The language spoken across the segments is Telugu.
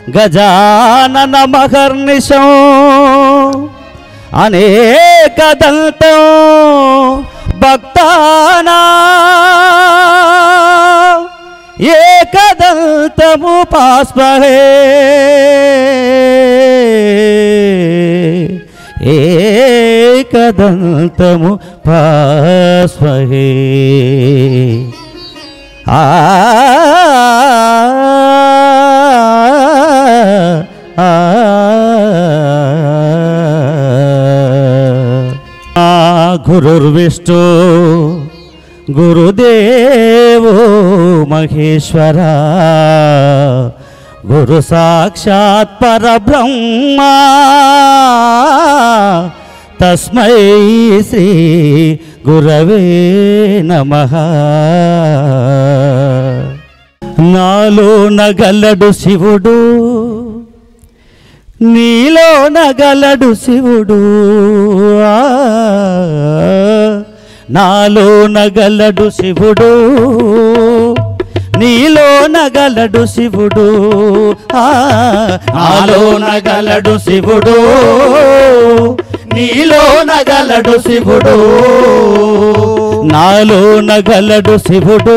గజానన మహర్నిశం అనేక దంతం భక్తానా ఏకదంతము పాస్మహే ఏకదంతము పాస్మహే ఆ ఆ ఆ గురుర్విష్ణు గురుదేవో మహేశ్వర గురు సాక్షాత్ పరబ్రహ్మ తస్మై శ్రీ గురవే నమః నాలో నగలడు శివుడు నీలో నగలడు శివుడు ఆ, నాలో నగలడు శివుడు నీలో నగలడు శివుడు ఆ, నాలో నగలడు శివుడు నీలో నగలడు శివుడు నాలో నగలడు శివుడు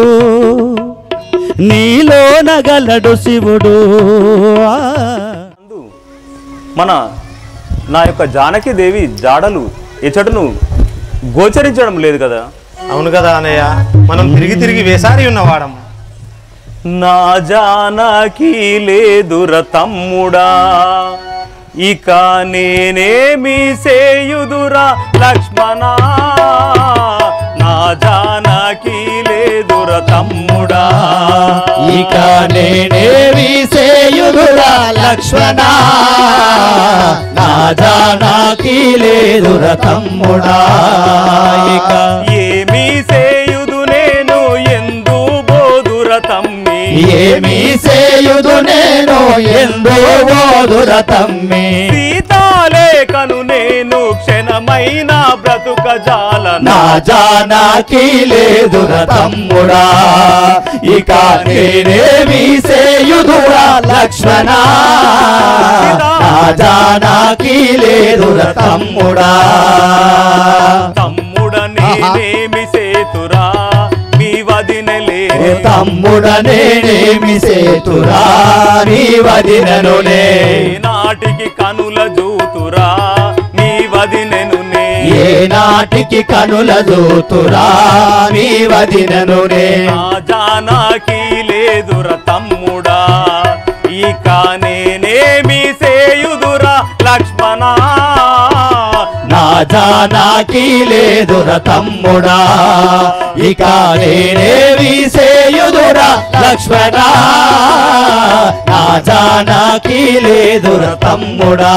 నీలో నగలడు శివుడు ఆ. అందు మన నా యొక్క జానకి దేవి జాడలు ఇచ్చటను గోచరించడం లేదు కదా అవును కదా అన్నయ్య మనం తిరిగి తిరిగి వేసారి ఉన్నవాడం నా జానకి లేదుర తమ్ముడా ఇక నేనేమి సేయుదురా లక్ష్మణ నా జానకి లేదుర తమ్ముడా ఇక నేనేవి సేయుదురా లక్ష్మణ నా జానాకి లేదుర తమ్ముడా ఇక ఏమి సేయుదు నేను ఎందు బోదుర తమ్మి ఏమి సేయుదు నేను ఎందో ఓదుర తమ్మి సీతాలేఖను నేను క్షణమైన బ్రతుక జాలన నా జానాకి లేదుర తమ్ముడా ఇక నేనేమి సేయుదురా లక్ష్మణ నా జానాకి లేదుర తమ్ముడా తమ్ముడ నేనేమి సేతురా మీ వదినలే తమ్ముడనేమి సేతురా నీ వదిననునే నాటికి కనుల జూతురా మీ వదినెనునే ఏ నాటికి కనుల దూతురా నీ వదిననునే నా జానాకి లేదుర తమ్ముడా ఇక నేనేమి సేయుదురా లక్ష్మణ నా జానాకి లేదుర తమ్ముడా ఇక నేనేవి సేయుదురా లక్ష్మణ నా జానాకి లేదుర తమ్ముడా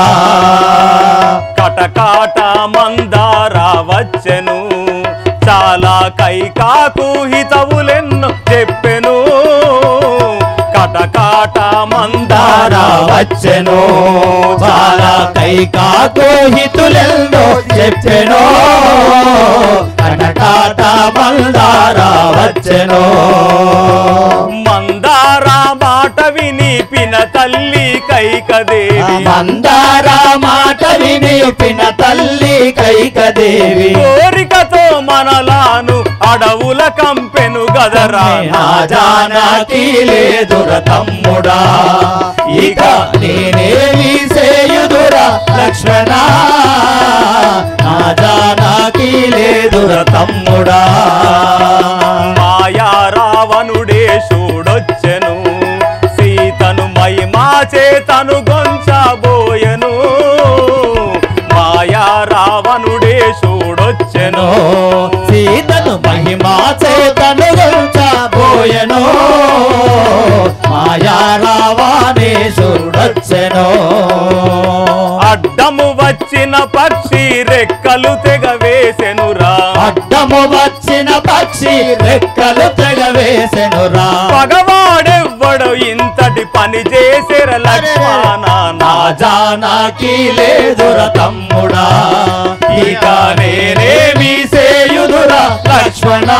కటకాట మందార వచ్చెను చాలా కైకాకు హితవులెన్నో చెప్పెను కటకాట మందార దారా వచ్చెను చాలా కైకాకు హితులెందో చెప్పెను కటకాట మందారా వచ్చెను మందార మాట విని పిన తల్లి కైకదేవి మందార మాట వినిపిన తల్లి కైకదేవి కోరికతో మనలాను అడవుల కంపెను గదరా నా జానాకి లేదుర తమ్ముడా ఇక నేనేమి సేయుదురా లక్ష్మణ నా జానాకి లేదుర తమ్ముడా మాయా రావణుడే చూడొచ్చెను సీతను మహిమా చేతను గొంచబోయెను మాయా రావణుడే చూడొచ్చెను సీతను మహిమా చేతను గొంచబోయెను మాయా రావాణేశుడొచ్చెను అడ్డము వచ్చిన పక్షి రెక్కలు తెగవేసెనురా అడ్డము వచ్చిన పక్షి రెక్కలు తెగవేసెనురా పగవాడెవ్వడు ఇంతటి పని చేసిర లక్ష్మణ నా జానాకి లేదుర తమ్ముడా ఇక నేనేమి సేయుదురా లక్ష్మణ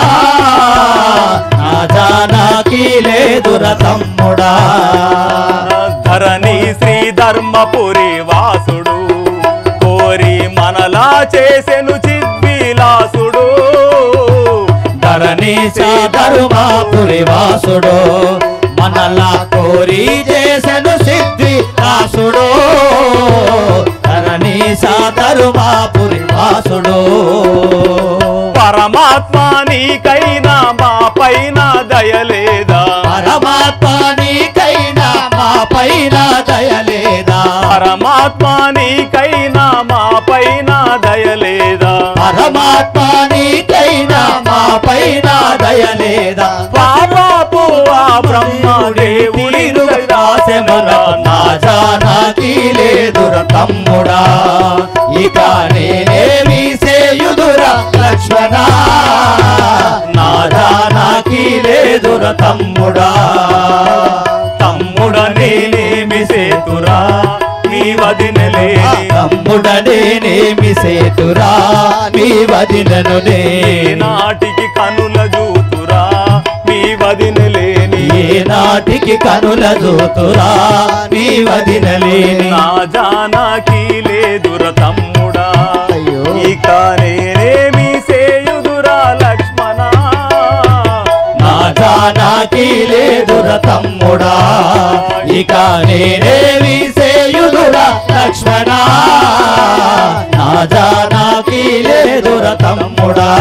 నా జానాకి లేదుర తమ్ముడా ధరణి ధర్మపురి వాసుడు కోరి మనలా చేసెను చిద్విలాసుడు ధరణీశ ధర్మాపురి వాసుడు మనలా కోరి చేసెను సిద్ధి దాసుడు ధరణీశ ధర్మాపురి వాసుడు పరమాత్మ నీకైనా మా పైన దయలేదా పరమాత్మ నీకైనా మా పైన దయలేదా పరమాత్మ నీకైనా మా పైన దయలేదా పరమాత్మ నీకైనా మా పైన దయలేదా పాపాపు ఆ బ్రహ్మ దేవుడి రాసెమన నా జానకి లేదుర తమ్ముడా ఇక నేనేమి సేయుదురా లక్ష్మణ నా జానకి లేదుర తమ్ముడా తమ్ముడ నేనేమి సేతురా నీ వదినలేని తమ్ముడనేమి సేతురా మీ వదినను నే నాటికి కనుల జూతురా మీ వదినలేని ఏ నాటికి కనుల జోతురా మీ వదినలేని నా జానాకి లేదుర తమ్ముడా అయ్యో. ఇక నేనేమి సేయుదురా లక్ష్మణ నా జానాకి లేదుర తమ్ముడా ఇక నేనేమి సేయుదురా లక్ష్మణ నా జానాకి లేదుర తమ్ముడా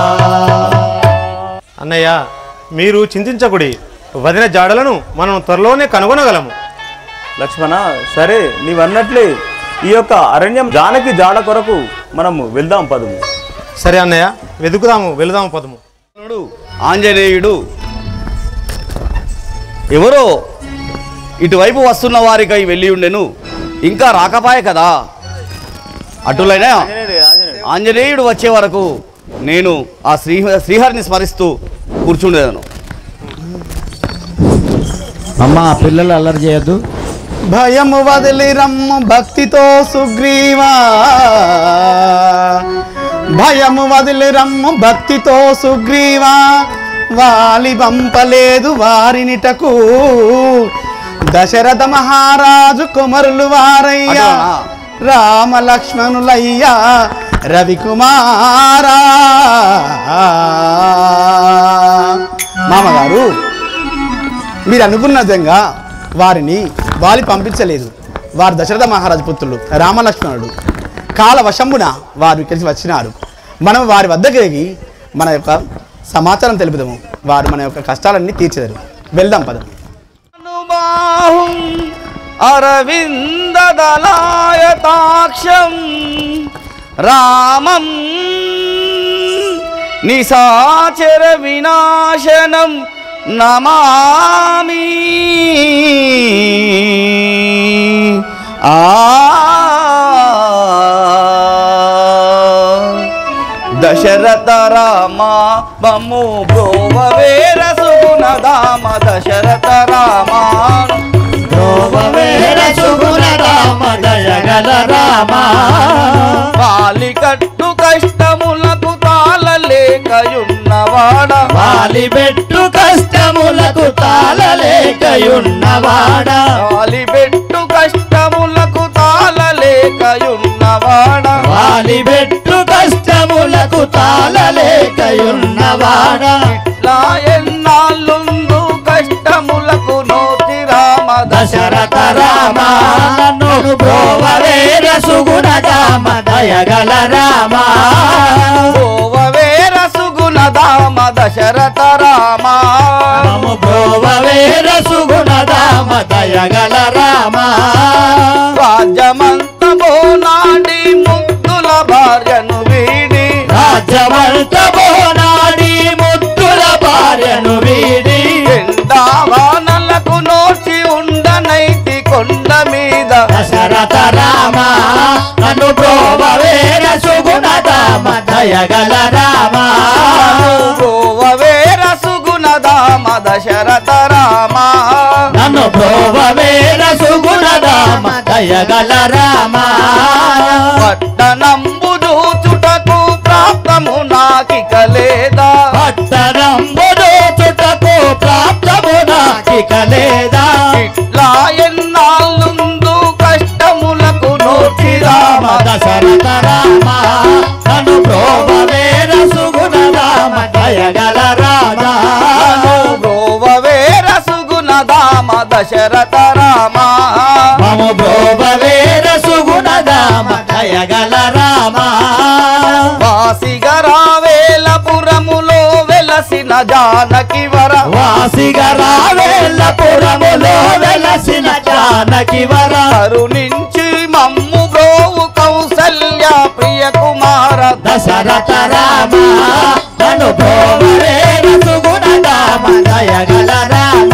అన్నయ్య మీరు చింతించకుడి వదిన జాడలను మనం త్వరలోనే కనుగొనగలము లక్ష్మణ సరే నీవన్నట్లే ఈ యొక్క అరణ్యం జానకి జాడ కొరకు మనము వెళ్దాం పదము సరే అన్నయ్య వెతుకుదాము వెళదాము పదము కృష్ణుడు, ఆంజనేయుడు ఎవరో ఇటువైపు వస్తున్న వారికై వెళ్ళి ఉండెను ఇంకా రాకపాయే కదా అటులైనా ఆంజనేయుడు వచ్చే వరకు నేను ఆ శ్రీ శ్రీహరిని స్మరిస్తూ కూర్చుండేదను అమ్మ పిల్లలు అల్లరి చేయొద్దు భయము వదిలి రమ్ము భక్తితో సుగ్రీవా భయము వదిలి రమ్ము భక్తితో సుగ్రీవా వాలి పంపలేదు వారినిటకు దశరథ మహారాజు కుమరులు వారయ్యా అటునా? రామ లక్ష్మణులయ్యా రవికుమారా మామగారు మీరు అనుకున్న విధంగా వారిని వాలి పంపించలేదు వారు దశరథ మహారాజు పుత్రులు రామలక్ష్మణుడు కాల వశంబున వారు ఇక్కడికి వచ్చినారు మనం వారి వద్దకు ఎగి మన యొక్క సమాచారం తెలుపుదాము వారు మన యొక్క కష్టాలన్నీ తీర్చెదరు వెళ్దాం పదం అనుబాహుం అరవిందదలాయతాక్షం రామం నిశాచర వినాశనం నమామి ఆ దశరథ రామ మమ్ము బ్రోవవేర సుగుణధామ దశరథ రామ వేర సుగుణ రామ దయగల రామ వాలి కట్టు కష్టములకు తాళలేకయున్నవాడ వాలి పెట్టు కష్టములకు తాళలేకయున్నవాడ వాలి పెట్టు కష్టములకు తాళలేకయున్నవాడ వాలి పెట్టు కష్టములకు తాళలేకయున్నవాడ ఇట్లా ఎన్నాళ్ళుందు కష్టములకు నోతి రామ దశరథ రామ నన్ను బ్రోవవేర సుగుణ రామ దయగల రామ ఓవవేర సుగుణధామ దశరథ రామ మము బ్రోవవేర సుగుణ రామ దయగల రామ రాజ్యమంత బోనాడి ముద్దుల భార్యను వీడి రాజ్యమంత బోనాడి ముద్దుల భార్యను వీడి ఎండావానలకు నోచి ఉండనైతి కొండ మీద దశరథ రామ నన్ను బ్రోవవేర సుగుణ రామ దయగల రామ ఓవవేర సుగుణధామ దశరథ రామ నన్ను బ్రోవవేర సుగుణ రామ దయగల రామ పట్టణంబు చూచుటకు ప్రాప్తము నాకిక లేదా పట్టణంబుడు చుటకు ప్రాప్తము నాకిక లేదా ఇట్లా ఎన్నాళ్ళుందు రామ దశరథ రామ మము బ్రోవవేర సుగుణదామ దయగల రామ వాసిగరావేలపురములో వెలసిన జానకి వర వాసిగరావేళ్ళపురములో వెలసిన జానకి వర కరుణించి మమ్ము బ్రోవు కౌసల్య ప్రియ కుమార దశరథ రామ మను బ్రోవవేర సుగుణదామ దయగల రామ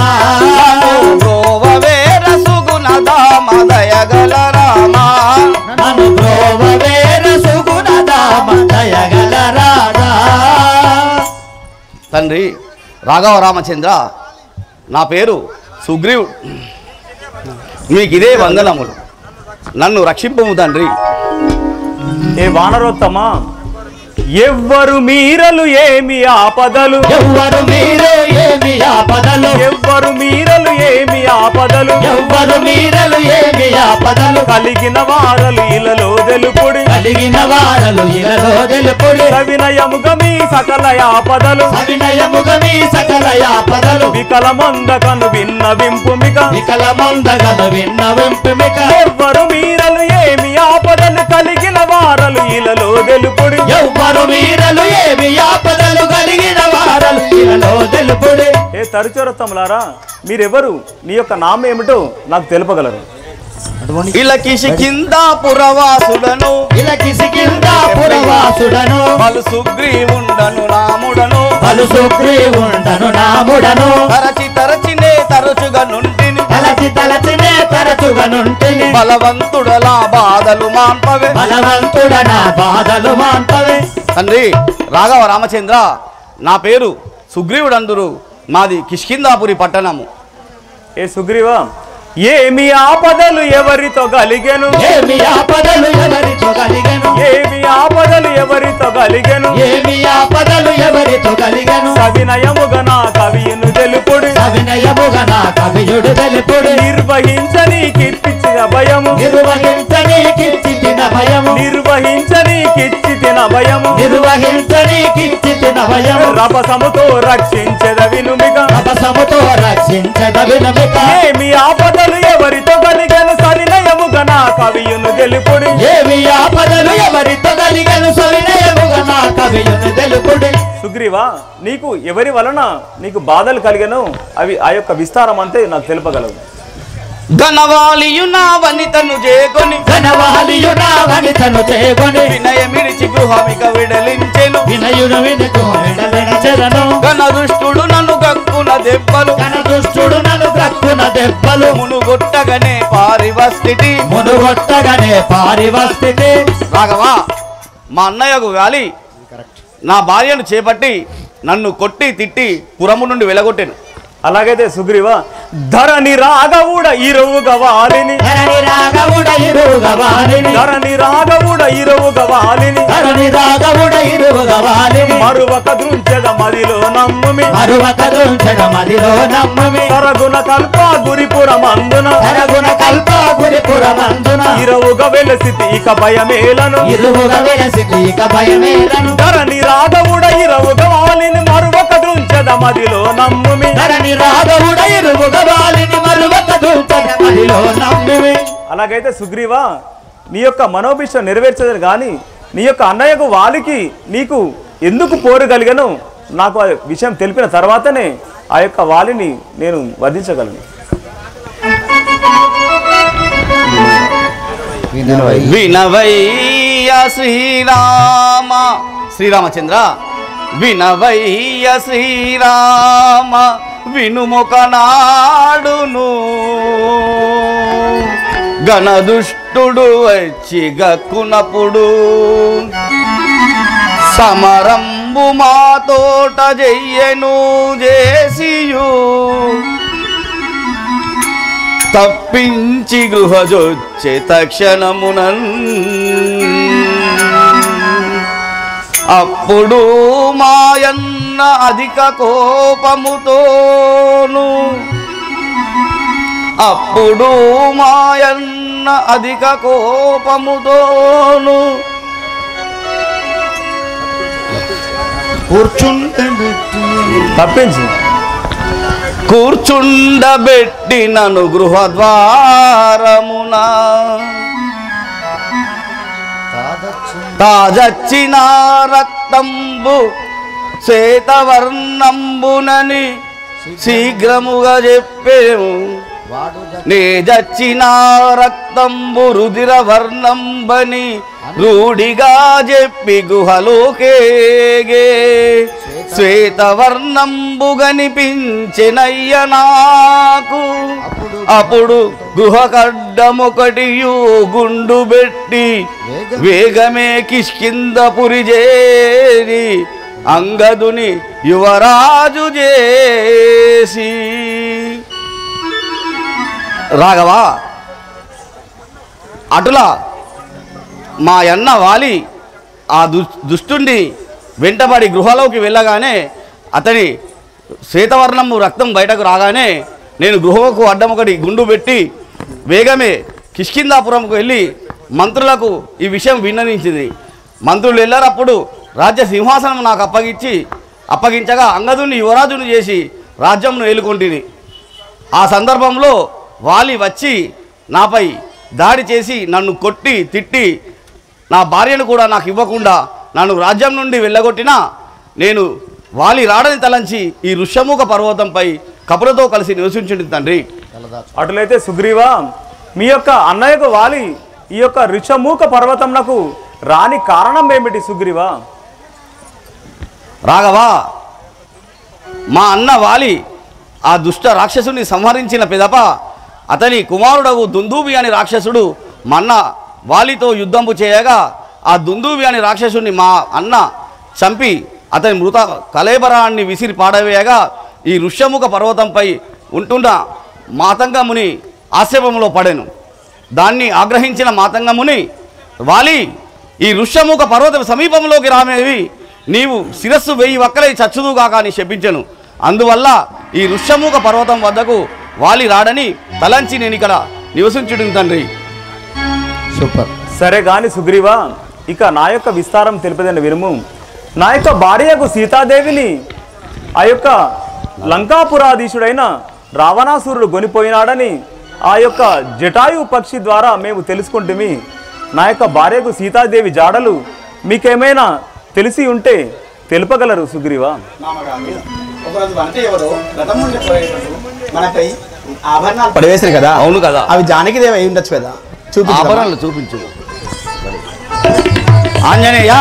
గోవవేర సుగుణ దామ దయగల రామ మను బ్రోవవేర సుగుణదామ దయగల రాధా తండ్రి రాఘవ రామచంద్ర నా పేరు సుగ్రీవుడు మీకు ఇదే వందనములు నన్ను రక్షింపము తండ్రి ఏ వానరోత్తమా ఎవ్వరు మీరలు ఏమి ఆపదలు ఎవ్వరు మీరు ఏమి ఆపదలు ఎవ్వరు మీరలు ఏమి ఆపదలు ఎవ్వరు మీరలు ఏమి ఆపదలు కలిగిన వారలు ఇలలో తెలుపుడి కలిగిన వారలు ఇలలో తెలుపుడి సవినయముగ మీ సకల ఆపదలు అవినయముగ మీ సకల ఆపదలు వికలమందకను విన్న వింపుమిక వికల మందగను విన్న వెంపిమిక ఎవ్వరు మీరలు ఏమి ఆపదలు కలిగిన వారలు ఇలలో తెలుపుడి ఎవ్వరు మీరలు ఏమి ఆపదలు కలిగిన వారలు ఇలలో తెలుపుడి ఏ తరుచోరత్తములారా మీరెవరు మీ యొక్క నామం ఏమిటో నాకు తెలుపగలరు ఇలకిషి కింద పురవాసుడను ఇలకి సికింద పురవాసుడను పలు సుగ్రీవుండను రాముడను పలు సుగ్రీవుండను నాముడను తరచి తరచినే తరచుగా నుండిని తలచి తలచినే తరచుగా నుంటిని బలవంతుడలా బాధలు మాన్పవే బలవంతుడ నా బాధలు మాంపవే తండ్రి రాఘవ రామచంద్ర నా పేరు సుగ్రీవుడందురు మాది కిష్కిందాపురి పట్టణము ఏ సుగ్రీవా ఏమి ఆపదలు ఎవరితో కలిగెను ఏమి ఆపదలు ఎవరితో కలిగను ఏమి ఆపదలు ఎవరితో కలిగెను ఏమి ఆపదలు ఎవరితో కలిగను సవినయముగ నా కవియును తెలుపుడి అవినయముగా నా కవియుడు తెలుపుడు నిర్వహించని కిప్పిచ్చిన భయము నిర్వహించని కిచ్చితిన భయము నిర్వహించని కిచ్చితిన భయము నిర్వహించని కిచ్చితిన భయము రపసముతో రక్షించెద వినుమిక తపసముతో రక్షించద వినమిక ఏమి ఆపదలు ఎవరితో కలిగెను సవినయముగ నా కవియును తెలుపుడి ఏమి ఆపదలు ఎవరితో కలిగను సవినయముగా నా కవియుడు తెలుపుడు సుగ్రీవా నీకు ఎవరి వలన నీకు బాధలు కలిగెను అవి ఆ యొక్క విస్తారం అంతే నాకు తెలుపగలవు ఘనవాలియు నా వనితను చేకొని ఘనవాలియు నా వనితను చేకొని వినయమిడిచి గృహమిక విడలించెను వినయుడు వినుకు విడవిడచెదను ఘనదుష్టుడు నన్ను గక్కున దెబ్బలు కన దుష్టుడు నన్ను గ్రక్కున దెబ్బలు మునుగొట్టగనే పారివస్థితి మునుగొట్టగానే పారివస్థితి రాఘవా మా అన్నయ్యకు గాలి నా భార్యను చేపట్టి నన్ను కొట్టి తిట్టి పురము నుండి వెలగొట్టాను అలాగైతే సుగ్రీవా ధరణి రాగవుడ ఇరువుగ వాలిని ధరణి రాగవుడ ఇరువుగ వాలిని ధరణి రాగవుడ ఇరువుగ వాలిని ధరణి రాగవుడ ఇరువుగ వాలిని మరువక దృంచెద మదిలో నమ్ముమి మరువక దృంచడ మదిలో నమ్మమి సరగుణ కల్ప గురిపురమందున తరగుణ కల్ప గురిపురమందున ఇరవుగ వెలసితి ఇక భయమేలను ఇరువుగ వెలసితి ఇక భయమేలను ధరణి రాగవుడ ఇరవుగ వాలిని మరువక దృంచెద మదిలో నమ్ముమి ధరణి రాగవుడ ఇరువుగ వాలిని మరువక దృంచడ మదిలో నమ్మిమి అలాగైతే సుగ్రీవా నీ యొక్క మనోభిష్టం నెరవేర్చదని కానీ నీ యొక్క అన్నయ్యకు వాలికి నీకు ఎందుకు పోరు కలిగను నాకు ఆ విషయం తెలిపిన తర్వాతనే ఆ యొక్క వాలిని నేను వధించగలను వినవయ్య శ్రీరామ శ్రీరామచంద్ర వినవయ్య శ్రీరామ వినుముఖనాడును గణదుష్టుడు వచ్చి గక్కునప్పుడు సమరంబు మా తోట చెయ్యను చేసియు తప్పించి గృహజొచ్చే తక్షణమునన్ అప్పుడు మాయన్న అధిక కోపముతోను అప్పుడు మాయన్న అధిక కోపముతోను కూర్చుంటే తప్పించి కూర్చుండబెట్టినను గృహద్వారమున తాజచ్చిన రక్తంబు శ్వేతవర్ణంబునని శీఘ్రముగా చెప్పేము నే జచ్చిన రక్తంబు రుదిర వర్ణంబని రూఢిగా చెప్పి గుహలోకేగే శ్వేతవర్ణంబు గనిపించెనయ్య నాకు అప్పుడు గుహ కడ్డమొకటియు గుండు పెట్టి వేగమే కిష్కిందపురి చేరి అంగదుని యువరాజు చేసి రాఘవా అటులా మా అన్న వాలి ఆ దు దుష్టుణ్ణి వెంటబడి గృహలోకి వెళ్ళగానే అతని శ్వేతవర్ణము రక్తం బయటకు రాగానే నేను గృహకు అడ్డం ఒకటి గుండు పెట్టి వేగమే కిష్కిందాపురంకు వెళ్ళి మంత్రులకు ఈ విషయం విన్నవించింది మంత్రులు వెళ్ళారప్పుడు రాజ్య సింహాసనం నాకు అప్పగించి అప్పగించగా అంగదుని యువరాజును చేసి రాజ్యంను ఏలుకొంటిని ఆ సందర్భంలో వాలి వచ్చి నాపై దాడి చేసి నన్ను కొట్టి తిట్టి నా భార్యను కూడా నాకు ఇవ్వకుండా నన్ను రాజ్యం నుండి వెళ్ళగొట్టినా నేను వాలి రాడని తలంచి ఈ ఋష్యముఖ పర్వతంపై కపులతో కలిసి నివసించింది తండ్రి అటులైతే సుగ్రీవా మీ యొక్క అన్నయ్యకు వాలి ఈ యొక్క ఋషమూక పర్వతంలకు రాని కారణం ఏమిటి సుగ్రీవా రాఘవా మా అన్న వాలి ఆ దుష్ట రాక్షసుని సంహరించిన పిదప అతని కుమారుడగు దుందూబి అని రాక్షసుడు మన్న వాలితో యుద్ధంపు చేయగా ఆ దుందూబి అని రాక్షసుని మా అన్న చంపి అతని మృత కలేబరాన్ని విసిరి పాడవేయగా ఈ ఋష్యముఖ పర్వతంపై ఉంటున్న మాతంగముని ఆశ్రమంలో పడెను దాన్ని ఆగ్రహించిన మాతంగముని వాలి ఈ ఋష్యముఖ పర్వతం సమీపంలోకి రామేవి నీవు శిరస్సు వెయ్యి వక్కలై చచ్చుదుగాక అని శపించెను అందువల్ల ఈ ఋష్యముఖ పర్వతం వద్దకు వాలి రాడని తలంచి నేను ఇక్కడ నివసించుడు తండ్రి సూపర్ సరే గాని సుగ్రీవా ఇక నా యొక్క విస్తారం తెలిపదని వినుము నా యొక్క భార్యకు సీతాదేవిని ఆ యొక్క లంకాపురాధీశుడైన రావణాసురుడు గొనిపోయినాడని ఆ యొక్క జటాయు పక్షి ద్వారా మేము తెలుసుకుంటుమి నా యొక్క భార్యకు సీతాదేవి జాడలు మీకేమైనా తెలిసి ఉంటే తెలుపగలరు సుగ్రీవా ఒకరోజు వంట ఎవరో రథం నుండి పోయేటప్పుడు మనపై ఆభరణాలు పడవేశారు కదా అవును కదా అవి జానకిదేవి అయి ఉండొచ్చు కదా చూపించు ఆభరణలు చూపించు ఆంజనేయ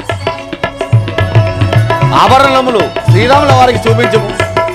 ఆభరణములు శ్రీరాముల వారికి చూపించము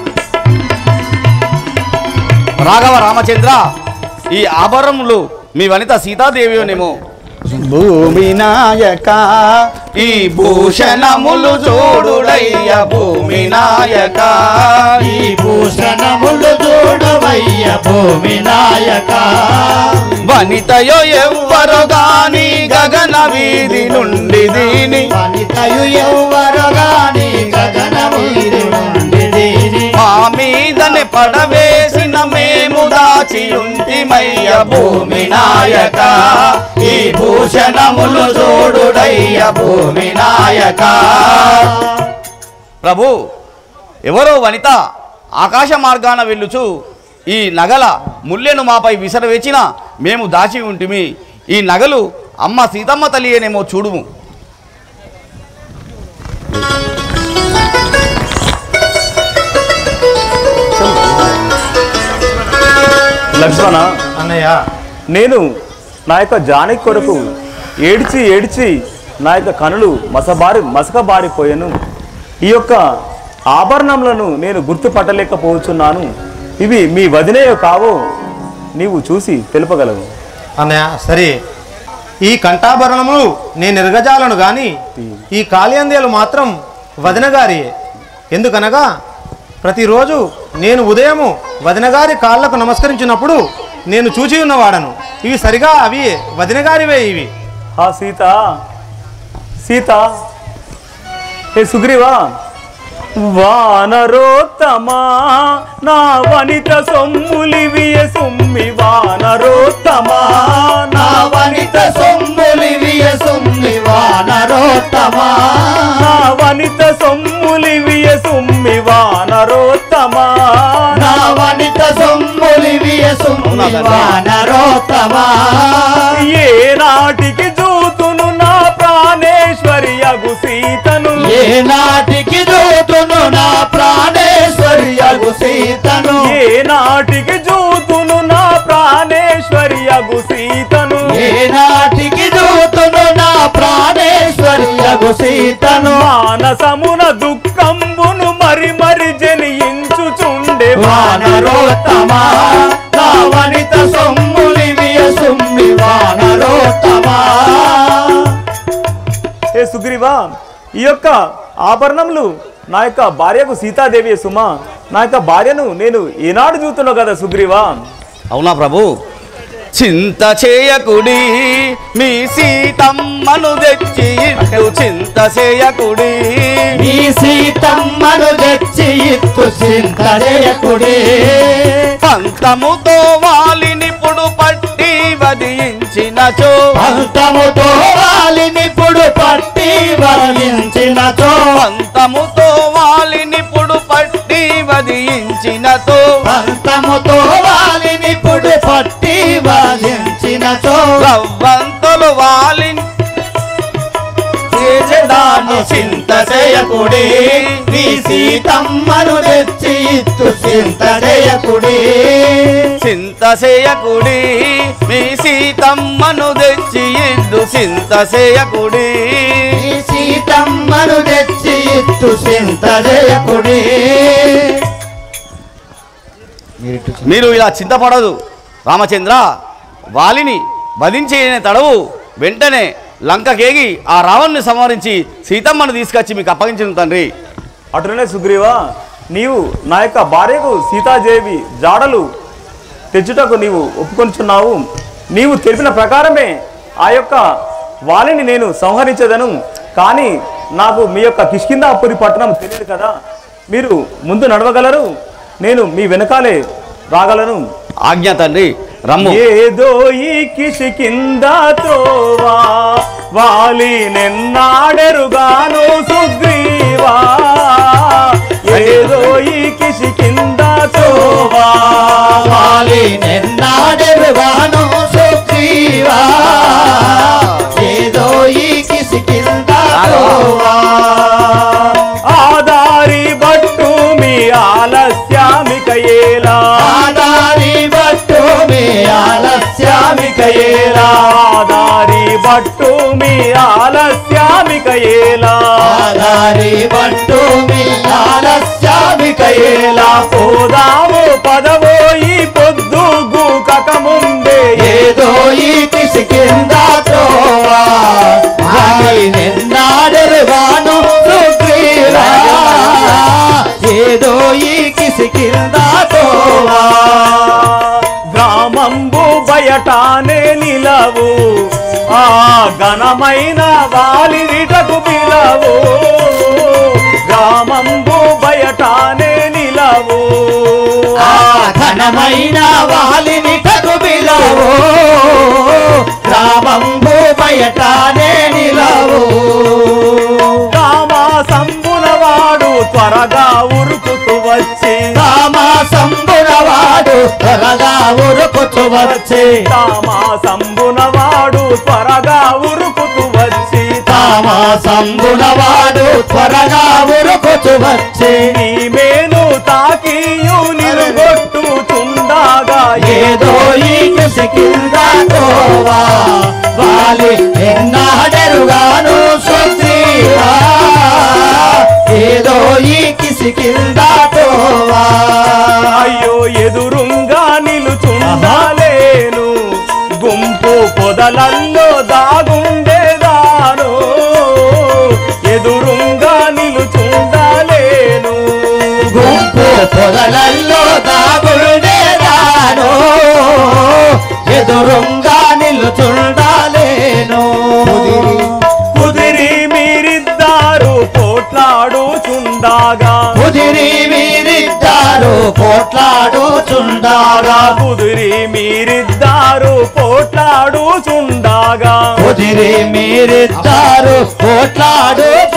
రాఘవ రామచంద్ర ఈ ఆభరణములు మీ వనిత సీతాదేవినేమో భూమి నాయక ఈ భూషణములు చూడుడయ్య భూమి నాయక ఈ భూషణములు చూడవయ్య భూమి నాయక వనితయో ఎవ్వరు గాని గగన వీధి నుండి దీని వనితయు ఎవ్వరు గాని గగన వీధి నుండి దీని మా మీదనే పడవేసిన మేము దాచి ఉంటిమయ్య భూమి నాయక ఈ భూషణములు చూడుడయ్య భూమి నాయక ప్రభు ఎవరో వనిత ఆకాశ మార్గాన వెళ్ళుచు ఈ నగల ముల్లెను మాపై విసరవేచిన మేము దాచి ఉంటిమి ఈ నగలు అమ్మ సీతమ్మ తల్లియేనేమో చూడుము లక్ష్మణ అన్నయ్య నేను నా యొక్క జానకి కొరకు ఏడ్చి ఏడ్చి నా యొక్క కనులు మసబారి మసకబారిపోయాను ఈ యొక్క ఆభరణములను నేను గుర్తుపట్టలేకపోతున్నాను ఇవి మీ వదినేయో కావో నీవు చూసి తెలుపగలవు అన్నయ్య సరే ఈ కంఠాభరణములు నేను ఎరగజాలను గాని ఈ కాళియందేలు మాత్రం వదిన గారి ఎందుకనగా ప్రతిరోజు నేను ఉదయము వదిన గారి కాళ్ళకు నమస్కరించినప్పుడు నేను చూచి ఉన్నవాడను ఇవి సరిగా అవి వదిన గారివే ఇవి హా సీత సీత హే సుగ్రీవా వానరోత్తమా నా వనిత సొమ్ములివియ సుమ్మి వానరోత్తమా నా నా వనిత సొమ్ములివియ సొమ్మి వానరోత్తమా నా వనిత సొమ్ములివియ సుమ్మి వానరోత్తమా నా వానరోత్తమా ఏ నాటికి చూతును నా ప్రాణేశ్వరి అగు సీతను ఏ నాటికి దూతును నా ప్రాణేశ్వరి అగు సీతను ఏ నాటికి చూతును నా ప్రాణేశ్వరి అగు సీతను ఏ నాటికి దూతును నా ప్రాణేశ్వరి అగు సీతను మానసమున దుఃఖంబును మరి మరి జనించుచుండే వానరోత్తమా నా వనిత సొమ్ములి వియ సుమ్మి వానరోత్తమా ఏ సుగ్రీవా ఈ యొక్క ఆభరణములు నా యొక్క భార్యకు సీతాదేవి సుమా నా యొక్క భార్యను నేను ఏనాడు చూస్తున్నావు కదా సుగ్రీవా అవునా ప్రభు చింత చేయకుడి మీ సీతమ్మను తెచ్చి ఇటు చింత చేయకుడి ఈ సీతమ్మను తెచ్చి ఇత్తు చింతరేయకుడి పంతముతో వాలినిప్పుడు పట్టి వదించినచో పంతముతో వాలినిప్పుడు పట్టి వరించినచో పంతముతో వాలినిప్పుడు పట్టి వదించినతో పంతముతో వాలినిప్పుడు పట్టి వరించినచో రవ్వంతులు వాలి చేసేదాన్ని చింత చేయకుడి నీ సీతమ్మను తెచ్చి ఇత్తు చింత చేయకుడి చింత చేయకుడి మీ సీతమ్మను తెచ్చి ఇద్దు చింత చేయకుడి నీ సీతమ్మను తెచ్చి ఇత్తు చింత చేయకుడి మీరు ఇలా చింతపడదు రామచంద్ర వాలిని వధించి తడవు వెంటనే లంకకేగి ఆ రావణ్ణి సంహరించి సీతమ్మను తీసుకొచ్చి మీకు అప్పగించిన తండ్రి అటునే సుగ్రీవా నీవు నా యొక్క భార్యకు సీతాదేవి జాడలు తెచ్చుటకు నీవు ఒప్పుకొనిచున్నావు నీవు తెలిపిన ప్రకారమే ఆ యొక్క వాలిని నేను సంహరించదను కానీ నాకు మీ యొక్క కిష్కిందాపురి పట్టణం తెలియదు కదా మీరు ముందు నడవగలరు నేను మీ వెనకాలే రాగలను ఆజ్ఞ తండ్రి రమ్ము ఏదో ఈ కిసి కింద త్రోవా వాలి నిన్నాడెరుగాను సుగ్రీవా ఏదో ఈ కిసి కింద త్రోవా వాలి నిన్నాడెరుగాను సుగ్రీవా ఏదో ఈ కిసికింద తోవా. ఆదారి బట్టు మీ ఆలస్యామిక ఏలా ఆదారి బట్టు మీ ఆలస్యామిక ఏలా ఆదారి బట్టు మీ ఆలస్యామిక ఏలా ఆదారి బట్టు మీ ఆలస్యామిక ఏలా పోదాము పదవో ఈ పొద్దు గూకక ముందే ఏదో ఈ కిసికింద తోవా వాలి నిన్నాడెరుగాను సుగ్రీవా ఏదో ఈ కిసికింద తోవా గ్రామంబు బయటానే నిలవు ఆ ఘనమైన వాలిటకు పిలవు గ్రామంబు బయటానే నిలవు ఆ ఘనమైన వాలిని టకు బిలవు గ్రామంబు బయటానే నిలవు రామా సంబున వాడు త్వరగా ఉరుకుతూ వచ్చి రామా సంబునవాడు త్వరగా ఉరుకుతు వచ్చి రామా సంబున వాడు త్వరగా ఉరుకుతూ వచ్చి రామా సంబునవాడు త్వరగా ఉరుకుతు వచ్చి నీ మేను తాకియు నిలుగొట్టు చుండగా ఏదో ఈ కిసికింద తోవా వాలి ఎన్నాడెరుగాను సుగ్రీవా ఏదో ఈ కిసికింద తోవా అయ్యో ఎదురుంగా నిలుచుండాలేను గుంపు పొదలల్లో దాగుండేదాను ఎదురుంగా నిలుచుండాలేను గుంపు పొదలల్లో దాగుండేదాను ఎదురుంగా నిలుచుండాలేను కుదిరి మీరిద్దారు పోట్లాడుచుండగా కుదిరి మీరిద్దారు పోట్లాడుచుండాగా కుదిరి మీరిద్దారు పోట్లాడుచుండగా కుదిరి మీరిద్దారు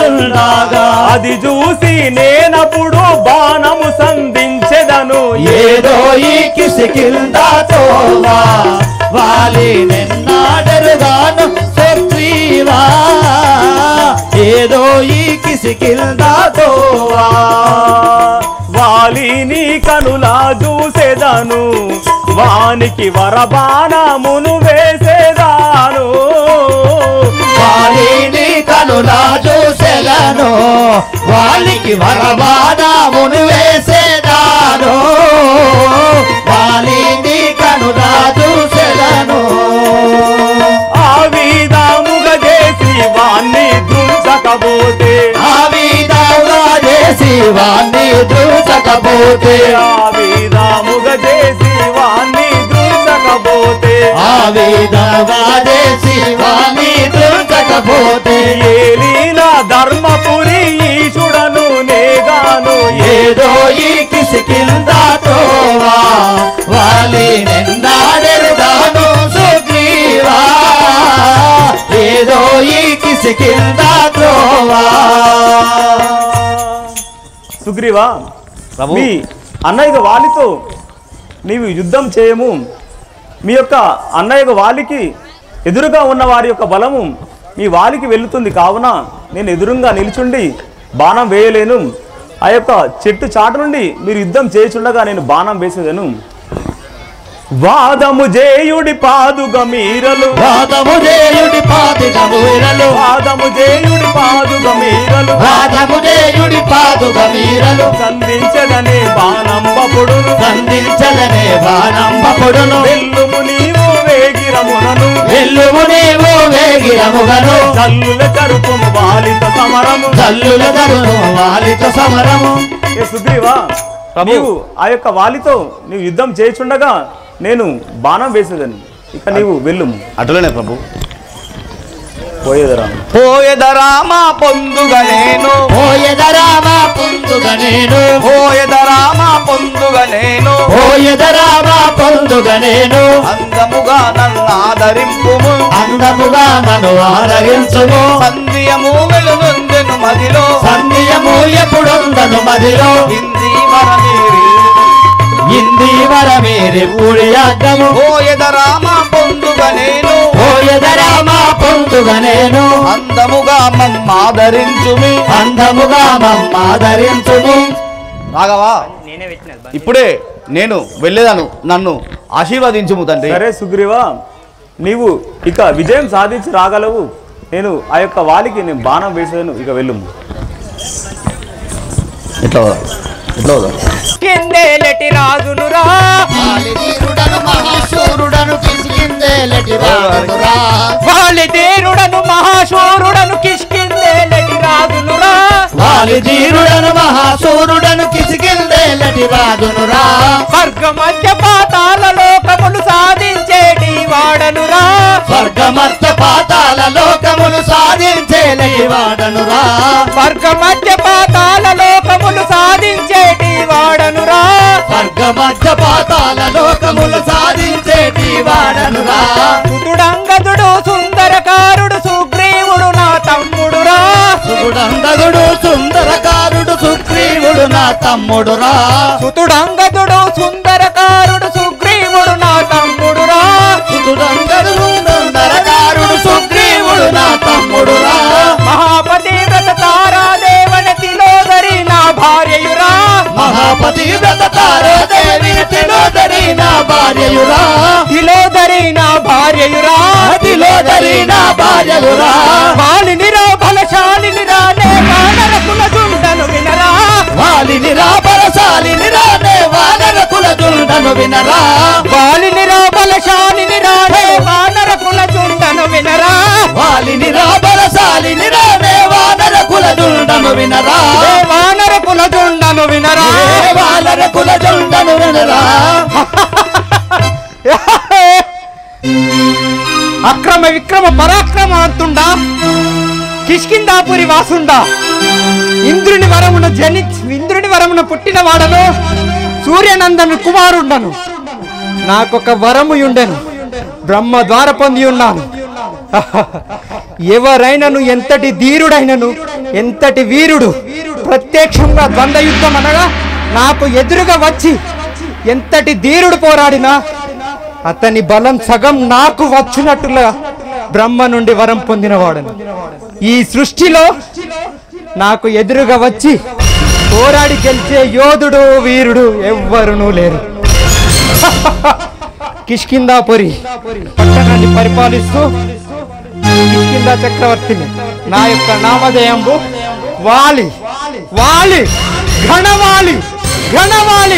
పోట్లాడుచుండాగా అది చూసి నేనప్పుడు బాణము సంధించెదను ఏ ఏదో ఈ కిసికిందా తోవా వాలి నిన్నాడరుగాను సుగ్రీవా ఏదో ఈ కిసికిందా తోవా వాలిని కనులా చూసేదాను వానికి వరబాణమును వేసేదాను వాలిని కనులా చూసేదాను వాళ్ళకి వరబాణమును వేసేదాను వాలిని కనులా చూసేదాను ఆ విధముగా చేసి వాణ్ణి దృంచకపోతే ఆ విధంగా చేసి వాణ్ణి దూచకపోతే ఆ విధముగా చేసి వాణ్ణి దృంచకపోతే ఆ విధంగా చేసి వాణ్ణి దూచకపోతే ఏలిన ధర్మపురి ఈశుడను నేగాను ఏదో ఈ కిసికింద తోవా వాలి నిన్నాడెరుగాను సుగ్రీవా ఏదో ఈ కిసికింద తోవా సుగ్రీవా ప్రభు. మీ అన్నయ్య వాలితో నీవు యుద్ధం చేయము మీ యొక్క అన్నయ్య వాలికి ఎదురుగా ఉన్న వారి యొక్క బలము మీ వాలికి వెళుతుంది కావున నేను ఎదురుగా నిల్చుండి బాణం వేయలేను ఆ యొక్క చెట్టు చాటు నుండి మీరు యుద్ధం చేయుచుండగా నేను బాణం వేసేదను వాదము జేయుడి పాదుగ మీరలు వాదము చేయుడి పాతిక వీరలు వాదము జేయుడి పాదుగ మీరలు వాదము చేయుడి పాదుక వీరలు సంధించదనే బాణంబపుడును సంధించలనే బాణంబపుడును వెల్లుము నీవు వేగిరమునను వెల్లుము నీవు వేగిరముగను చల్లుల కరుపుము బాలిత సమరము తల్లుల దరును వాలితో సమరము ఏ సుగ్రీవా ప్రభు. నీవు ఆ యొక్క వాలితో నీవు యుద్ధం చేయుచుండగా నేను బాణం వేసేదని ఇక నీవు వెళ్ళుము అటులనే ప్రభు పోయేదరా పోయదరామ పొందుగా నేను ఓయదరామ పొందుగ నేను పోయదరామ పొందుగా నేను ఓయదరామ పొందుగ నేను అందముగా నన్ను ఆదరింపుము అందముగా నన్ను ఆదరించుము సంధ్యము వెలుగొందెను మదిలో సంధ్యము ఎప్పుడుందను మదిలో హిందీ వరమీరి ఇంది వరమేరి పూడి అడ్డము పోయదరామ పొందుగా నేను ఓయదరామ పొందుగ నేను అందముగా మమ్మాదరించుమి అందముగా మమ్మాదరించుము రాఘవా ఇప్పుడే నేను వెళ్ళేదాను నన్ను ఆశీర్వదించుము తండ్రి సరే సుగ్రీవా నీవు ఇక విజయం సాధించి రాగలవు నేను ఆ యొక్క వాలికి నేను బాణం వేసేదను ఇక వెళ్ళుము ఎట్లా ఎట్లా కిందేలటి రాజునురా ఆలివీరుడను మహాశూరుడను కిసికిందేలటి రాజునురా. వాలిధీరుడను మహాశూరుడను కిష్కిందేలటి రాజునురా వాలిధీరుడను మహాశూరుడను కిసికిందేలటి రాజునురా స్వర్గ మధ్య పాతాల లోకములు సాధించేటి వాడనురా స్వర్గమత్త పాతాల లోకములు సాధించేలటి వాడనురా స్వర్గ మధ్య పాతాల లోకములు సాధించేటి వాడనురా స్వర్గమత్త పాతాల లోకములు సాధించేటి వాడనురా సుతుడంగదుడు సుందరకారుడు సుగ్రీవుడు నా తమ్ముడురా సుగుడందగుడు సుందరకారుడు సుగ్రీవుడు నా తమ్ముడురా సుతుడంగదుడు సుందరకారుడు సుగ్రీవుడు నా తమ్ముడురా సుగుడందడు సుందరకారుడు సుగ్రీవుడు నా తమ్ముడురా మహాపతి వ్రత తారాదేవన తిలోదరి నా భార్యయురా మహాపతి వ్రత తారాదేవి తిలోదరి నా భార్యయురా తిలోదరి నా భార్యయురా తిలోదరి నా భార్యయురా బాలినిరా బలశాలినిరా నే వానరకుల దుండను వినరా వాలినిరా బలశాలినిరా నే వానరకుల దుండను వినరా బాలినిరా బలశాలినిరా నే వానరకుల దుండను వినరా వాలినిరా బలశాలినిరా నే వానరకుల దుండను వినరా ఏ వానరకుల దుండను వినరా ఏ వానరకుల దుండను వినరా అక్రమ విక్రమ పరాక్రమవంతుండా కిష్కిందాపురి వాసుండా ఇంద్రుని వరమున జని ఇంద్రుని వరమున పుట్టిన వాడను సూర్యనందను కుమారుండను నాకొక వరము ఉండెను బ్రహ్మ ద్వార పొంది ఉన్నాను ఎవరైనను ఎంతటి ధీరుడైనను ఎంతటి వీరుడు ప్రత్యక్షంగా ద్వంద్వ యుద్ధం అనగా నాకు ఎదురుగా వచ్చి ఎంతటి ధీరుడు పోరాడినా అతని బలం సగం నాకు వచ్చినట్టుగా బ్రహ్మ నుండి వరం పొందినవాడను ఈ సృష్టిలో నాకు ఎదురుగా వచ్చి పోరాడి గెలిచే యోధుడు వీరుడు ఎవ్వరునూ లేరు కిష్కిందాపురి పట్టణాన్ని పరిపాలిస్తూ కిష్కిందా చక్రవర్తిని నా యొక్క నామధేయంబు వాలి వాలి ఘనవాలి ఘనవాలి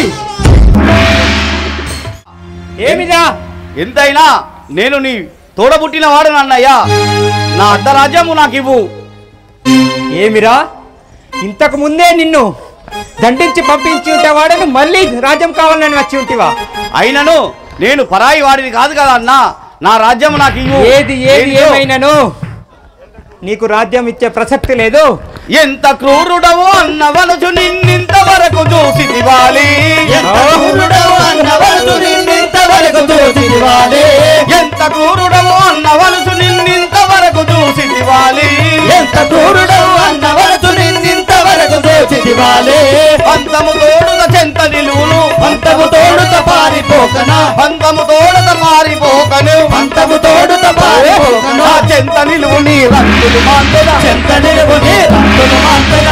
ఏమిరా ఎంతైనా నేను నీ తోడబుట్టిన వాడు అన్నయ్యా నా అర్ధరాజ్యము నాకు ఇవ్వు ఏమిరా ఇంతకు ముందే నిన్ను దండించి పంపించి ఉంటేవాడను మళ్ళీ రాజ్యం కావాలని వచ్చి ఉంటివా అయినను నేను పరాయి వాడిని కాదు కదా అన్న నా రాజ్యం నాకు ఇవ్వు ఏది ఏది ఏంటో? ఏమైనాను నీకు రాజ్యం ఇచ్చే ప్రసక్తి లేదు ఎంత క్రూరుడవు అన్న వలచు నిన్నింత వరకు చూసి దివాలి ఎంత క్రూరుడవు అన్న వలసు నిన్నింతవరకు చూసి దివాలే. ఎంత క్రూరుడవు అన్న వలసు నిన్నింత వరకు చూసి దివాలి ఎంత క్రూరుడవు అన్న వలసు నిన్నింతవరకు చూసి దివాలే. పంతము తోడుత చెంత నిలువును పంతము తోడుత పారిపోకనా పంతము తోడుత మారిపోకను పంతము తోడుత పారిపోకనా నా చెంత నిలువు నీ రంగులు మాంతెన చెంత నిలువు నీ రంగులు మాంతగా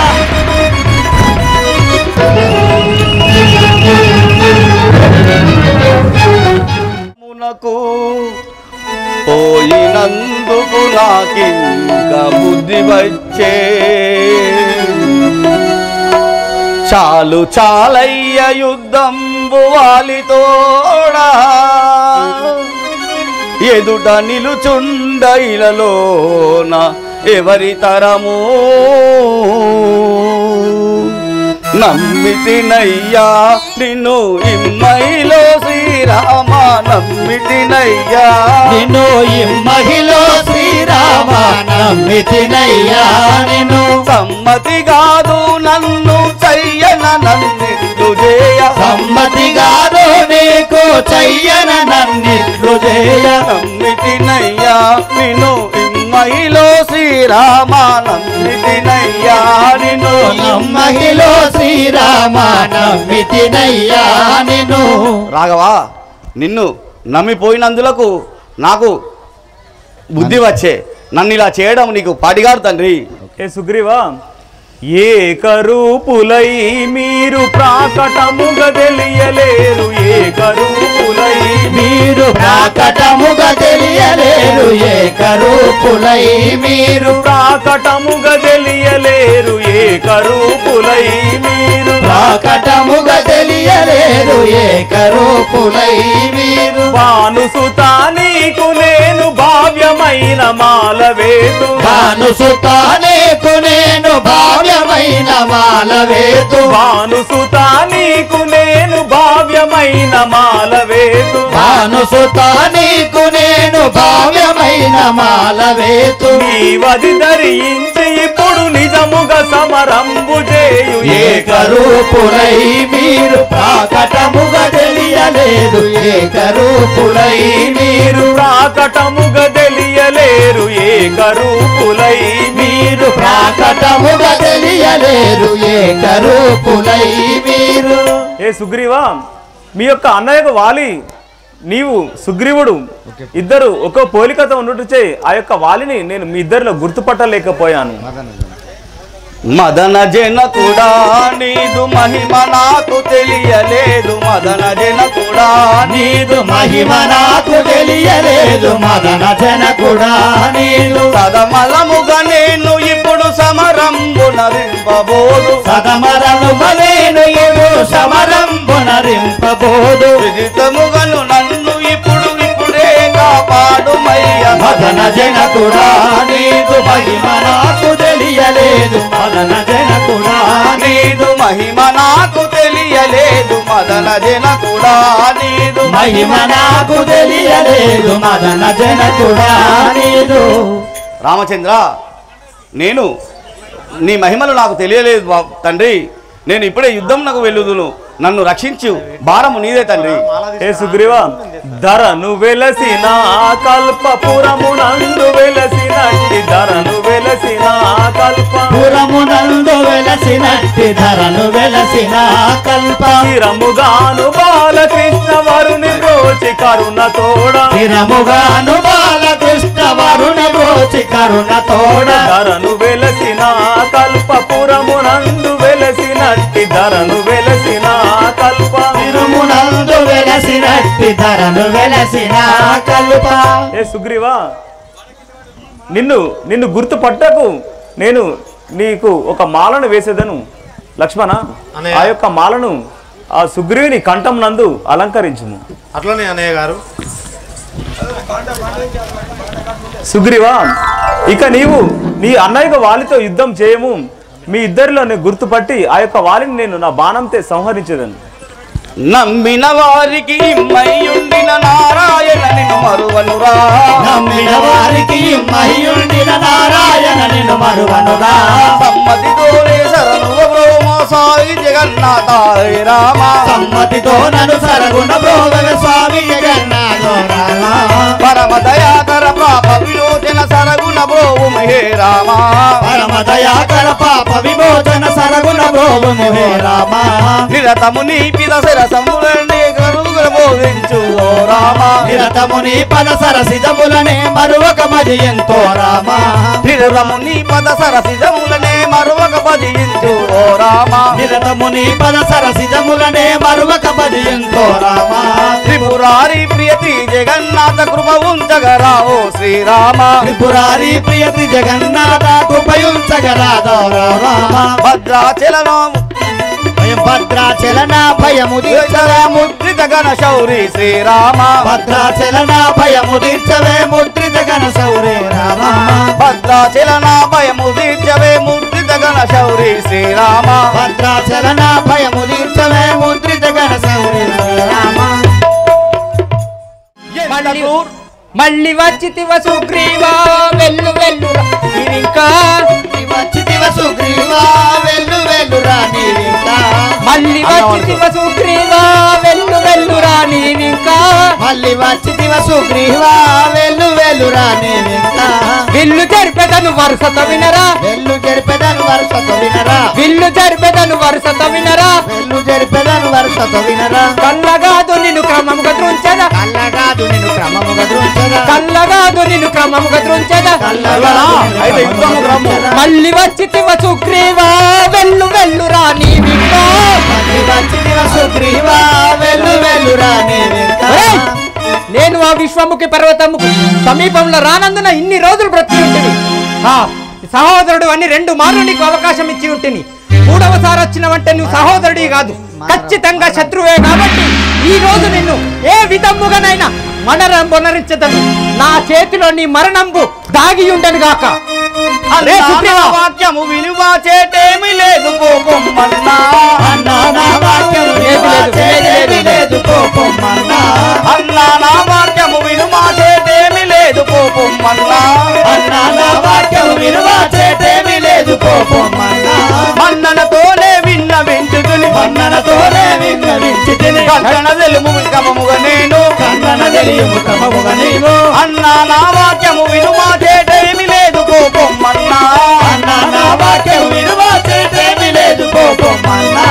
మునకు పోయినందుకు నాకింక బుద్ధి వచ్చే చాలు చాలయ్య యుద్ధంబు వాలితోడా ఎదుట నిలుచుండ ఇలలోన ఎవరి తరము నమ్మితినయ్యా నిన్ను ఇమ్మైలో శ్రీరామ నమ్మితినయ్యా నిన్ను ఈ మహిళ శ్రీరామ నమ్మితినయ్యా నిన్ను సమ్మతి కాదు నన్ను చెయ్యన నన్నిట్లు చేయ సమ్మతి గారు నీకు చెయ్యన నన్నిట్లు చేయ నమ్మితినయ్యా నిన్ను ఇమ్మైలో శ్రీరామ నమ్మితినయ్యా నిన్ను మహిళ శ్రీరామ నమ్మితినయ్యా నిన్ను రాఘవా నిన్ను నమ్మిపోయినందులకు నాకు బుద్ధి వచ్చే నన్ను ఇలా చేయడం నీకు పాటిగారు తండ్రి ఏ సుగ్రీవా ఏ కరూపులై మీరు ప్రాకటముగా తెలియలేరు ఏ కరూపులై మీరు ప్రాకటముగా తెలియలేరు ఏ కరూపులై మీరు ప్రాకటముగా తెలియలేరు ఏ కరూపులై మీరు ప్రాకటముగా తెలియలేరు ఏ కరూపులై మీరు భానుసుత నీకు నేను భావ్యమైన మాలవేదు భానుసుత నీకు నేను భావ్యమైన మాలవేతు భానుసుత నీకు నేను భావ్యమైన మాలవేదు భానుసుత నీకు నేను భావ్యమైన మాలవేతు నీవది ధరించి ఇప్పుడు నిజముగా సమరంబు చేయు ఏ కరూపులై మీరు ప్రాకటముగా తెలియలేదు ఏ కరూపులై మీరు ప్రాకటముగా తెలియలేరు ఏ కరూపులై మీరు ప్రాకటముగా తెలియలేరు ఏ కరూపులై మీరు ఏ సుగ్రీవా మీ యొక్క అన్నయ్యకు వాలి నీవు సుగ్రీవుడు ఇద్దరు ఒక పోలికతో ఉండుటచే ఆ యొక్క వాలిని నేను మీ ఇద్దరిలో గుర్తుపట్టలేకపోయాను మదన జన కూడా నీదు మహిమ నాకు తెలియలేదు మదన జన కూడా నీదు మహిమ నాకు తెలియలేదు మదన జనకుడా నీదు సదమలముగా నేను ఇప్పుడు సమరంబు నరింపబోదు సదమరను మలేను ఇప్పుడు సమరం పునరింపబోదు విదితముగను నన్ను ఇప్పుడు ఇప్పుడే కాపాడుమయ్య మదన జనకుడా నీదు మహిమ నాకు తెలియలేదు మదన జనకుడా నీదు మహిమ నాకు తెలియలేదు మదన జన కూడా నీదు మహిమ నాకు తెలియలేదు మదన జనకుడా నీదు రామచంద్ర నేను నీ మహిమలు నాకు తెలియలేదు బా- తండ్రి నేను ఇప్పుడే యుద్ధం నాకు వెళ్ళుదును నన్ను రక్షించు భారము నీదే తండ్రి ఏ సుగ్రీవా ధరను వెలసిన కల్పపురమునందు వెలసినట్టి ధరను వెలసిన కల్ప పురమునందు వెలసినట్టి ధరను వెలసిన కల్ప చిరముగాను బాలకృష్ణ వరుని బ్రోచి కరుణ తోడ స్థిరముగాను బాలకృష్ణ వరుణ బ్రోచి కరుణ తోడ ధరను వెలసిన కల్పపురమునందు వెలసినట్టి ధరను వెలసిన కల్ప తిరుమునందు వెలసినట్టి ధరను వెలసిన కల్ప ఏ సుగ్రీవా నిన్ను నిన్ను గుర్తుపట్టకు నేను నీకు ఒక మాలను వేసేదను లక్ష్మణ అన్నయ్య. ఆ యొక్క మాలను ఆ సుగ్రీవుని కంఠం నందు అలంకరించుము అట్లనే అన్నయ్య గారు సుగ్రీవా ఇక నీవు నీ అన్నయ్య వాలితో యుద్ధం చేయము మీ ఇద్దరిలో నేను గుర్తుపట్టి ఆ యొక్క వాలిని నేను నా బాణంతో సంహరించేదను నమ్మిన వారికి ఇమ్మయ్యుండిన నారాయణ నిన్ను మరువనురా నమ్మిన వారికి మహియుండిన నారాయణ నిన్ను మరువనుగా సమ్మతితోనే శరణు బ్రోమ సాయి జగన్నాథ హరే రామ సమ్మతితో నన్ను సరగుణ బ్రోగన స్వామి జగన్నాథ రామ పరమ దయాకర పాప విలోచన సరగుణ బ్రోవు హే రామ పరమ దయాకర పాప విమోచన సరగుణ బ్రోగుము హే రామ నిరతము నీ పిద శిరసములని కరుగుల బోధించు ఓ రామ నిరతము నీ పద సరసిజములనే మరువక మది ఎంతో రామ నిరతము నీ పద సరసిజములనే మరొక భజించు ఓ రామ నిరతము నీ పద సరసిజములనే మరువక మది ఎంతో రామ త్రిపురారి ప్రియతి జగన్నాథ కృప ఉంచగరావు శ్రీరామ త్రిపురారి ప్రియతి జగన్నాథ కృపయుంచగరాదో రామ భద్రాచలనం భయం భద్రాచలన భయము తీర్చవే ము- ముద్రిత గణ శౌరి శ్రీరామ భద్రాచలన భయము తీర్చవే ముద్రిత గణ సౌరే రామ భద్రాచలన భయము తీర్చవే ముద్రిత గణ శౌరి శ్రీరామ భద్రాచలన భయము తీర్చవే ముద్రిత గణ సౌరే రామ మళ్ళీ మళ్ళీ వచ్చితివ సుగ్రీవా వెళ్ళు వెళ్ళు ఇంకా వచ్చితివ సుగ్రీవా వెళ్ళు వెళ్ళు నీవింకా మళ్ళీ వచ్చితివ సుగ్రీవా వెళ్ళు వెళ్ళు నీవింకా మళ్ళీ వచ్చితివ సుగ్రీవా వెళ్ళు వెళ్ళు నీవింకా విల్లు జరిపెదను వరుసత వినరా వెళ్ళు జరిపెదను వరుసతో వినరా విల్లు జరిపెదను వరుసత వినరా వెళ్ళు జరిపెదను వరుసతో వినరా కల్లగాదు నిన్ను క్రమముగా త్రుంచదా కల్లగాదు నిన్ను క్రమముగా దృంచదా కల్లగాదు నిన్ను క్రమముగా త్రుంచదా కల్లగాదు నిన్ను అయితే యుద్ధము క్రమముగా రమ్ము. దృంచదా. మళ్ళీ వచ్చితివ సుగ్రీవా వెళ్ళు వెళ్ళు నీవింకా మళ్ళీ వచ్చితివ సుగ్రీవా వెళ్ళు వెళ్ళు నీవింకా ఒరేయ్! నేను ఆ విశ్వముఖి పర్వతముకు సమీపంలో రానందున ఇన్ని రోజులు బ్రతికి ఉంటుంది సహోదరుడు అని రెండు మార్లు నీకు అవకాశం ఇచ్చి ఉంటుంది మూడవసారి వచ్చినవంటే నువ్వు సహోదరుడి కాదు ఖచ్చితంగా శత్రువే కాబట్టి ఈ రోజు నిన్ను ఏ విధముగానైనా మనరం పునరించదను నా చేతిలో నీ మరణంబు దాగి ఉండను గాక రే సుగ్రీవా! వాక్యము విలువ చేటేమి లేదు కోపమ్మన్నా అన్నా నా వాక్యం లేదు, లేదు, చేసేది లేదు కోపం అన్నా అన్నా నా వాక్యము విలువ చేటేమి లేదు కోపమ్మన్నా అన్నా నా వాక్యం విలువ చేతేమి లేదు కోపం అన్నా మన్ననతోనే విన్న వింటుని మన్ననతోనే విన్నవించి తిని కట్టణ తెలుము కమముగా నేను కన్నన తెలియము క్రమముగా నీవు అన్నా నా వాక్యము విలువ చేటేమి లేదు కోపమ్మన్నా అన్నా నా వాక్యం విలువ చేతేమి లేదు కోపం అన్నా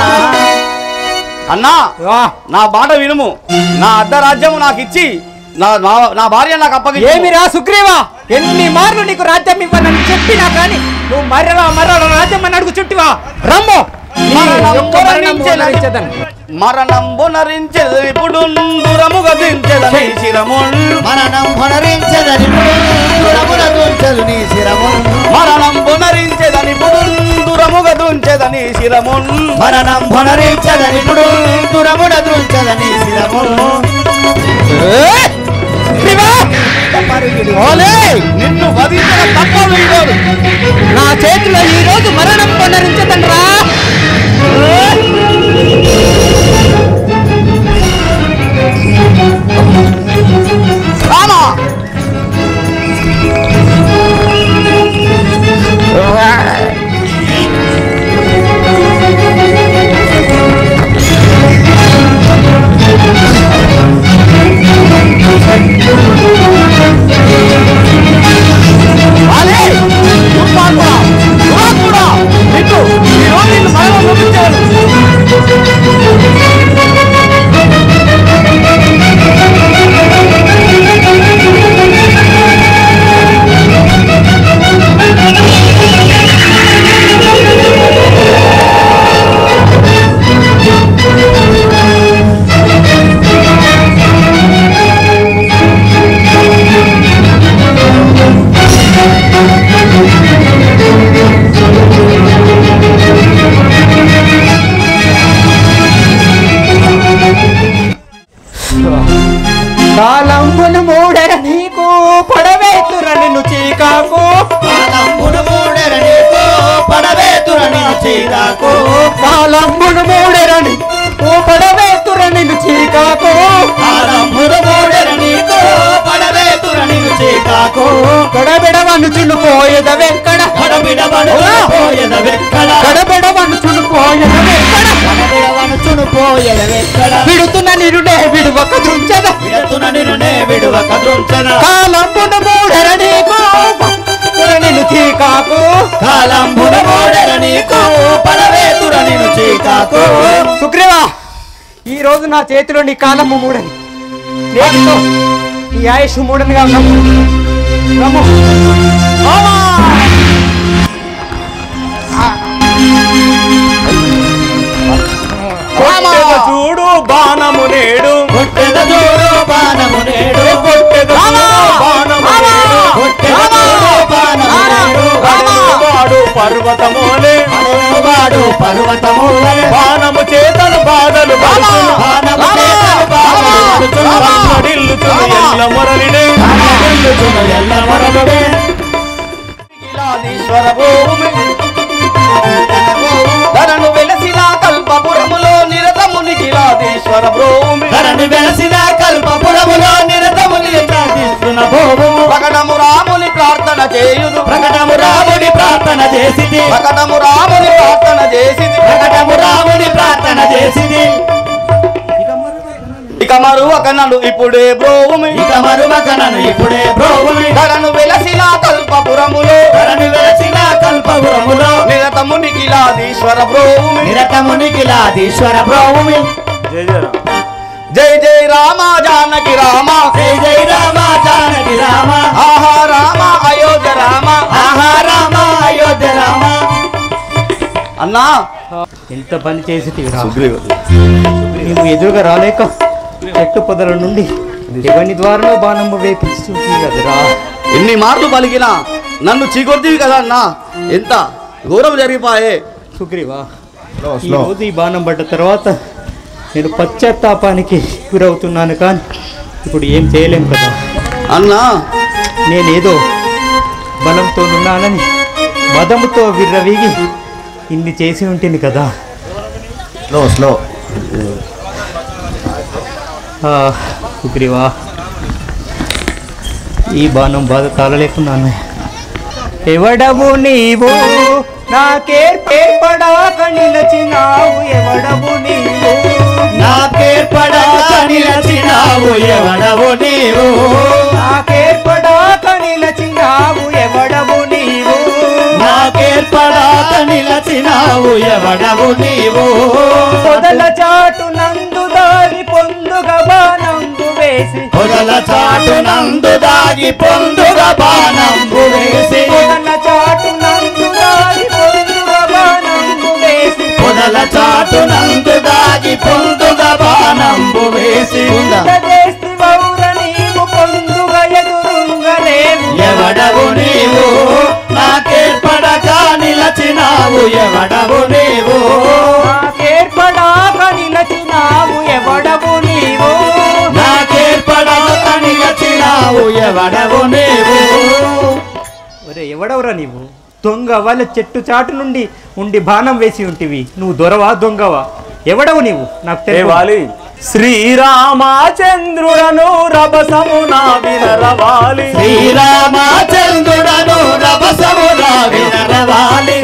అన్నా వా! నా బాట వినుము నా అర్ధరాజ్యము నాకు ఇచ్చి నా నా- నా భార్య నాకు అప్పగించు ఏమిరా సుగ్రీవా ఎన్ని మార్లు నీకు రాజ్యం ఇవ్వనని చెప్పినా కానీ నువ్వు మర్రరా మర్రరా రాజ్యం అని అడుగు చుట్టివా రమ్ము నీ యొక్క మరణం పునరించెదను. మరణం పునరించెదని ఇప్పుడు దూరముగా దించెదని శిరము మరణం పునరించదని దూరమున దూర్చదు నీ శిరము మరణం పునరించెదని ఇప్పుడు దూరముగా దుంచెదని శిరము మరణం పునరించదని దూరమున దూర్చదని శిరము ఏ! సుగ్రీవా! ఓలే! నిన్ను వధించిన తప్పదు ఈరోజు నా చేతిలో ఈ రోజు మరణం పునరించదనరా రామా వాలి! దుర్మార్గుడా! దురాత్ముడా! నిన్ను ఈ రోజు నిన్ను మరణం పంపించాను కాలంబును మూడెర నీకు పడవేతుర నిన్ను చీకాకు కాలంబును మూడెర నీకు పడవేతుర నిన్ను చీకాకు కాలంబును మూడెర నీకు పడవేతుర నిన్ను చీకాకు కాలంబును మూడెర నీకు పడవేతుర నిన్ను చీకాకు గడబిడవను చును పోయద వెంకడ గడబిడవను పోయద వెక్కడ గడబిడవను చును పోయద వెంకడ గడబిడవను చునుపోయద వెక్కడ విడుతున్న నిరుడే విడువక దృంచద విడతున నిన్నే విడువ కదుంచన కాలంబును మూడెర నీకు పడవేతుర నిన్ను చీకాకు కాలంబును మూడెర నీకు పడవేతుర నిన్ను చీకాకు సుగ్రీవా ఈ రోజు నా చేతిలో నీ కాలము మూడని నేటితో నీ ఆయుష్ మూడనిగా నమ్ము నమ్ము కొట్టెద చూడు బాణము నేడు కొట్టెద చూడు బాణము నేడు కొట్టెద చూడు బాణము నేడు కొట్టెద చూడు బాణము నేడు వాడు పర్వతమోలే వాడు పర్వతము బాణము చేతను బాధలు పడుచును. బాణము చేతను బాధలు పడుచును. కన్నడిల్లుచును ఎల్ల మురళినే కన్నడిల్లుచును ఎల్ల వరలుడే ఈశ్వర భూమి ధనను వెలసిన కల్పపురములో నిరతము నిఖిలాదీశ్వర భూమి ధరణి వెలసిన కల్పపురములో నిరతము నిలిచాదిస్తున్న భోగము ప్రకటము రాముని ప్రార్థన చేయుదు ప్రకటము రాముడి ప్రార్థన చేసిది ప్రకటము రాముని ప్రార్థన చేసింది ప్రకటము రాముడి ప్రార్థన చేసిది ఇక మరువకనడు ఇప్పుడే భూమి ఇక మరువకనను ఇప్పుడే భోగుమి ధరను వెలసిన కల్పపురములో ధరణి వెలసిన కల్పపురములో నిరతము నిఖిలాదీశ్వర భూమి నిరతము నిఖిలాదీశ్వర భ్రోభూమి జయ జయరాం జై జై రామ జానకి రామ జై జై రామ జానకి రామ ఆహా రామ అయోధ్య రామ ఆహా రామ అయోధ్య రామ అన్నా ఎంత పని చేసి నీవు ఎదురుగా రాలేక చెట్టు పొదల నుండి ఎవని ద్వారా బాణము వేపించు కదరా ఎన్ని మార్లు పలికినా నన్ను చీకొర్తివి కదా అన్నా ఎంత ఘోరం జరిగిపోయే సుగ్రీవా ఈ రోజు ఈ బాణం పడ్డ తర్వాత నేను పశ్చాత్తాపానికి గురవుతున్నాను కానీ ఇప్పుడు ఏం చేయలేం కదా అన్నా నేనేదో బలంతో ఉన్నానని మదముతో విర్రవీగి ఇన్ని చేసి ఉంటుంది కదా స్లో స్లో ఆ, సుగ్రీవా ఈ బాణం బాధ తాళలేకున్నాను ఎవడవు నీవు నాకేర్పడాక నిలచినావు ఎవడవు నీవు నాకేర్పడాక నిలచినావు ఎవడవు నీవు నాకేర్పడాక నిలచినావు ఎవడవు నీవు నాకేర్పడాక నిలచినావు ఎవడవు నీవు పొదల చాటు నందు దారి పొందుగ బాణంబు వేసి పొదల చాటు నందు దాగి పొందుగ బాణంబు వేసి పొదల చాటు నందు దారి పొందుగ బాణంబు వేసి పొదల చాటు నందు దాగి పొందుగ బాణంబు వేసి చేసి బౌర నీవు పొందుగ ఎదురుంగలేవు ఎవడవు నీవు నాకేర్పడక నిలచినావు ఎవడవు నీవు నాకేర్పడాక నిలచినావు ఎవడవు నీవు నాకేర్పడక నిలచినావు ఎవడవు నీవు ఒరే ఎవడవురా నీవు దొంగ వాళ్ళ చెట్టు చాటు నుండి ఉండి బాణం వేసి ఉంటివి నువ్వు దొరవా దొంగవా ఎవడవు నీవు నాకు ఏ తెలియదు వాలి శ్రీరామచంద్రుడను రభసమున వినరవాలి శ్రీరామచంద్రుడను రభసమున వినరవాలి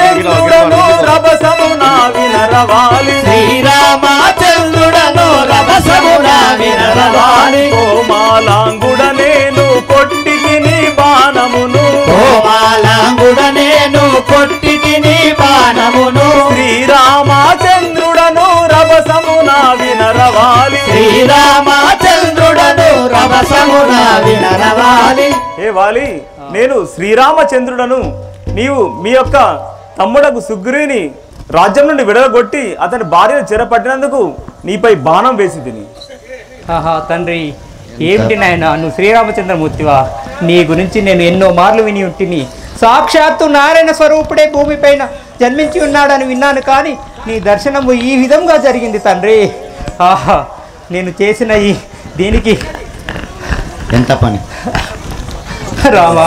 శ్రీరామచంద్రుడను రభసమున వినరవాలి శ్రీరామచంద్రుడను రభ రభసమున వినరవాలి కోమాలాంగుడ నేను కొట్టికి నీ బాణమును కోమాలాంగుడ నేను కొట్టికి నీ బాణమును శ్రీరామచంద్రుడను రభసమున వినరవాలి శ్రీరామచంద్రుడను రభసమున వినరవాలి ఏ వాలి నేను శ్రీరామచంద్రుడను నీవు మీ యొక్క తమ్ముడకు సుగ్రీని రాజ్యం నుండి విడగొట్టి అతని భార్యను చెరపట్టినందుకు నీపై బాణం వేసి తిని ఆహా తండ్రి ఏమిటి నాయన నువ్వు శ్రీరామచంద్రమూర్తివా నీ గురించి నేను ఎన్నో మార్లు విని ఉంటిని సాక్షాత్తు నారాయణ స్వరూపుడే భూమిపైన జన్మించి ఉన్నాడని విన్నాను కానీ నీ దర్శనము ఈ విధంగా జరిగింది తండ్రి ఆహా నేను చేసిన ఈ దీనికి ఎంత పని రామా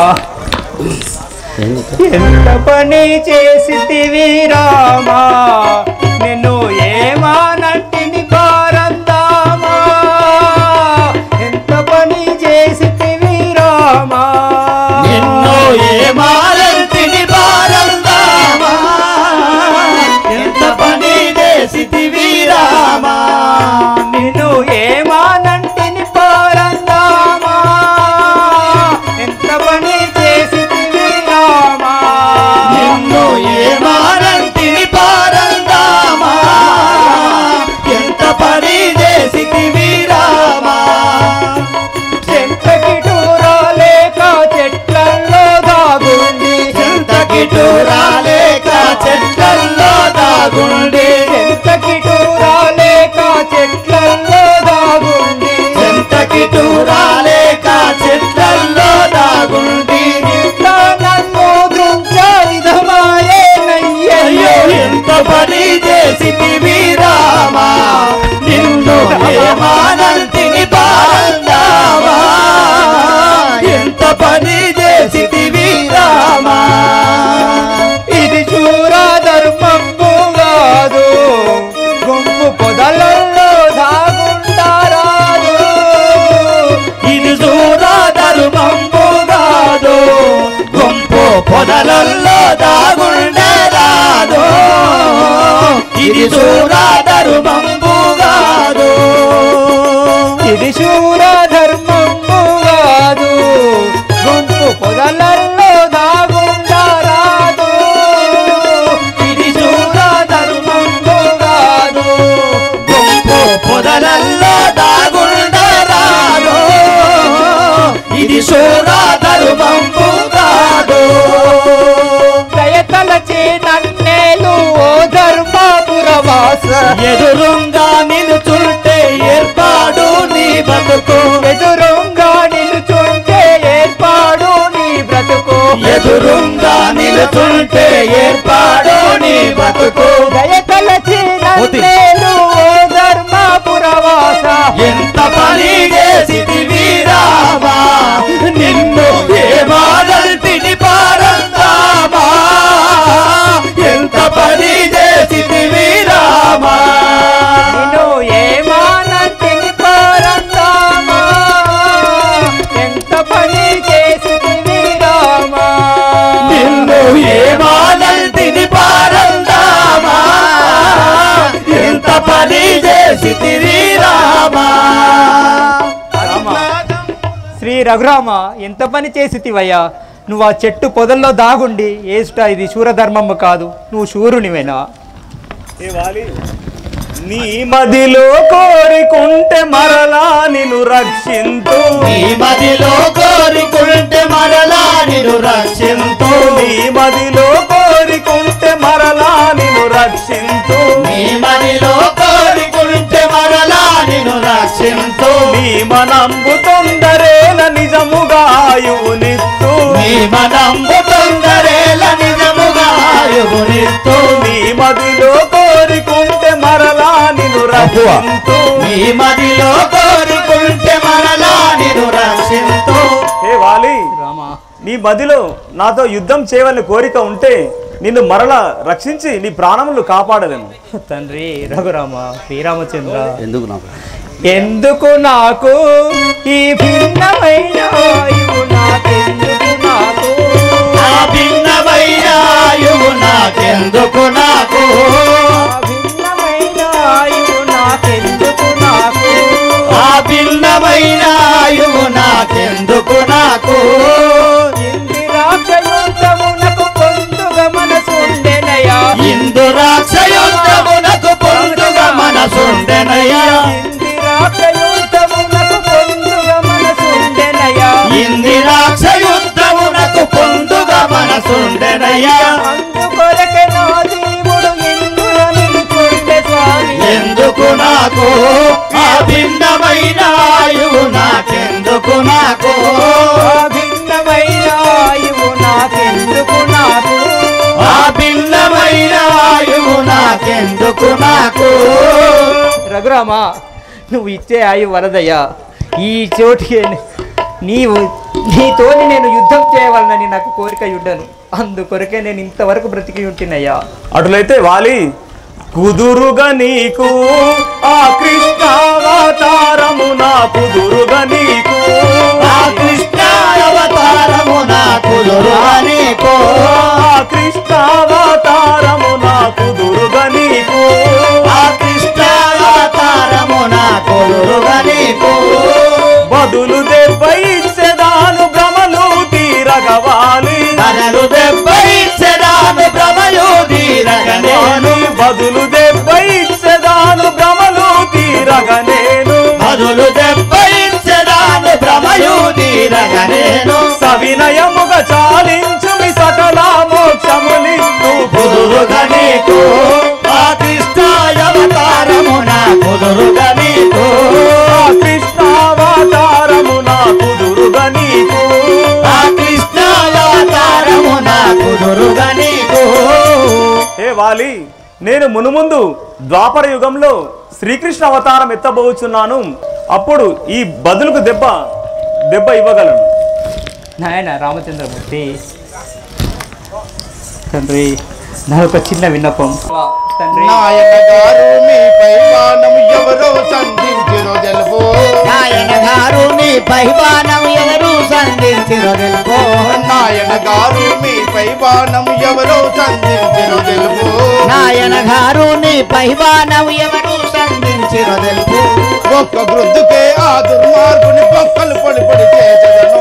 ఎంత పని చేసితివి రామా నిన్ను ఏమానంటిని పారందామా ఎంత పని చేసితివి రామా నిన్ను ఏమాలంటిని భారందామా ఎంత పని చేసితివి రామా నిన్ను ఏమానంటిని పారందామా ఎంత పని చేసితివి రామా నిన్ను ఏమాలంటిని భారందామా ఎంత పని చేసితివి రామా చెంతకిటూరాలేక చెట్లల్లో దాగుండి కిటూరాలేక చెట్లల్లో దాగుండి చెంతకిటూరాలేక చెట్లల్లో దాగుండి కిటూరాలేక చెట్లల్లో దాగుండి ఇట్లా నన్ను దృంచ విధమాయే అయ్యో నయ్యయ్యో ఎంత పని చేసితివి రామా నిన్ను ఏమానంతిని బాందామా ఎంత పని చేసితివి రామా ఇది చూర ధర్మంబు కాదు గుంపు పొదలలో దాగుంటారాదు ఇది చూడా ధర్మంబు కాదు గుంపు పొదలల్లో దాగుండరాదు ఇది చూడా ధర్మంబు కాదు ఇది శూర ధర్మంబు కాదు గుంపు పొదలలో దాగుంటారాదు ఇది చూడా ధర్మంబు కాదు గుంపు పొదలల్లో దాగుండరాదు ఇది చూడా ధర్మంబు కాదు దయతలచి నన్నేలు ఓ ధర్మపురవాస ఎదురుంగా నిలుచుంటే ఏర్పాడు నీ బతుకు ఎదురుంగా నిలుచుంటే ఏర్పాడు నీ బ్రతుకు ఎదురుంగా నిలుచుంటే ఏర్పాడు నీ బతుకు దయతలచి నన్నేలు ఓ ధర్మపురవాస ఎంత పని చేసితివి రామా నిన్ను ఏమాలంటిని పారందామా ఎంత పని చేసితివి రామా నిన్ను ఏమానంటిని పారందామా ఎంత పని చేసితివి రామా నిన్ను ఏమాలంటిని పారందామా ఎంత పని చేసితివి రామా శ్రీ రఘురామ ఎంత పని చేసితివయ్యా నువ్వు ఆ చెట్టు పొదల్లో దాగుండి ఏసుట ఇది శూరధర్మము కాదు నువ్వు శూరునివేనా ఏ వాలి నీ మదిలో కోరికుంటే మరలా నిన్ను రక్షింతు నీ మదిలో కోరికుంటే మరలా నిన్ను రక్షింతు నీ మదిలో కోరికుంటే మరలా నిన్ను రక్షింతు నీ మదిలో కోరికుంటే మరలా నిన్ను రక్షింతు నీ మనంబు తొందరేల నిజముగా ఆయువునిత్తు నీ మనంబు తొందరేల నిజముగా ఆయువునిత్తు నీ మదిలో కోరికుంటే మరలా నిన్ను రక్షింతు నీ మదిలో కోరికుంటే మరలా నిన్ను రక్షింతు హే వాలి నీ మదిలో నాతో యుద్ధం చేయవలసిన కోరిక ఉంటే నిన్ను మరలా రక్షించి నీ ప్రాణములు కాపాడలేను తండ్రి రఘురామ శ్రీరామచంద్ర ఎందుకు నాకు ఎందుకు నాకు ఈ భిన్నమైన ఆయువు నాకెందుకు నాకు నా భిన్నమైన ఆయువు నాకెందుకు నాకు ఆ భిన్నమైన ఆయువు నాకెందుకు నాకు వరదయ్యా అందుకొరకే నా దేవుడు ఎందులో నిన్ను చూస్తే స్వామి ఎందుకు నాకు ఆ భిన్నమైన ఆయువు నాకెందుకు నాకు ఆ భిన్నమైన ఆయువు నాకెందుకు నాకు ఆ భిన్నమైన ఆయువు నాకెందుకు నాకు రఘురామా నువ్వు ఇచ్చే ఆయువు వరదయ్యా ఈ చోటికి నీవు నీతోని నేను యుద్ధం చేయవాలని నాకు కోరిక ఉండను అందుకొరకే నేను ఇంతవరకు బ్రతికి ఉంటున్నయ్యా అటులైతే వాలి కుదురుగా నీకు ఆ కృష్ణావతారము నా కుదురుగా నీకు ఆ కృష్ణ అవతారము నాకు నీకు ఆ కృష్ణావతారము నా కుదురుగా నీకు ఆ కృష్ణ అవతారము నాకు నీకు బదులు దెబ్బ ఇచ్చేదాను భ్రమలు తీరగవాలి తనలు దెబ్బ ఇచ్చేదాను భ్రమలు తీరగనేను బదులు దెబ్బ ఇచ్చేదాను భ్రమలు తీరగనేను బదులు దెబ్బ ఇచ్చేదాను భ్రమలు తీరగనేను సవినయముగా చాలించు మీ సకల మోక్షములిందు కుదురుగా నీకు ఆ కృష్ణ అవతారము నాకు నీకు ఆ కృష్ణావతారము నా కుదురుగా నీకు ఆ కృష్ణ అవతారము నాకు నీకు ఏ వాలి నేను మునుముందు ద్వాపర యుగంలో శ్రీకృష్ణ అవతారం ఎత్తబోచున్నాను అప్పుడు ఈ బదులుకు దెబ్బ దెబ్బ ఇవ్వగలను నాయన రామచంద్రమూర్తి తండ్రి నా ఒక చిన్న విన్నపం తండ్రి నాయన గారు మీపై బాణం ఎవరో సంధించిరో తెలుపు నాయన గారు నీ పైవానం ఎవరు సంధించిరో తెలుపు నాయన గారు మీపై బాణం ఎవరో సంధించిరో తెలుపు నాయన గారు నీ పైవానం ఎవరు సంధించిరో తెలుపు ఒక్క వృద్ధుకే ఆ దుర్మార్గుని బొక్కలు పొడి పొడి చేసేదను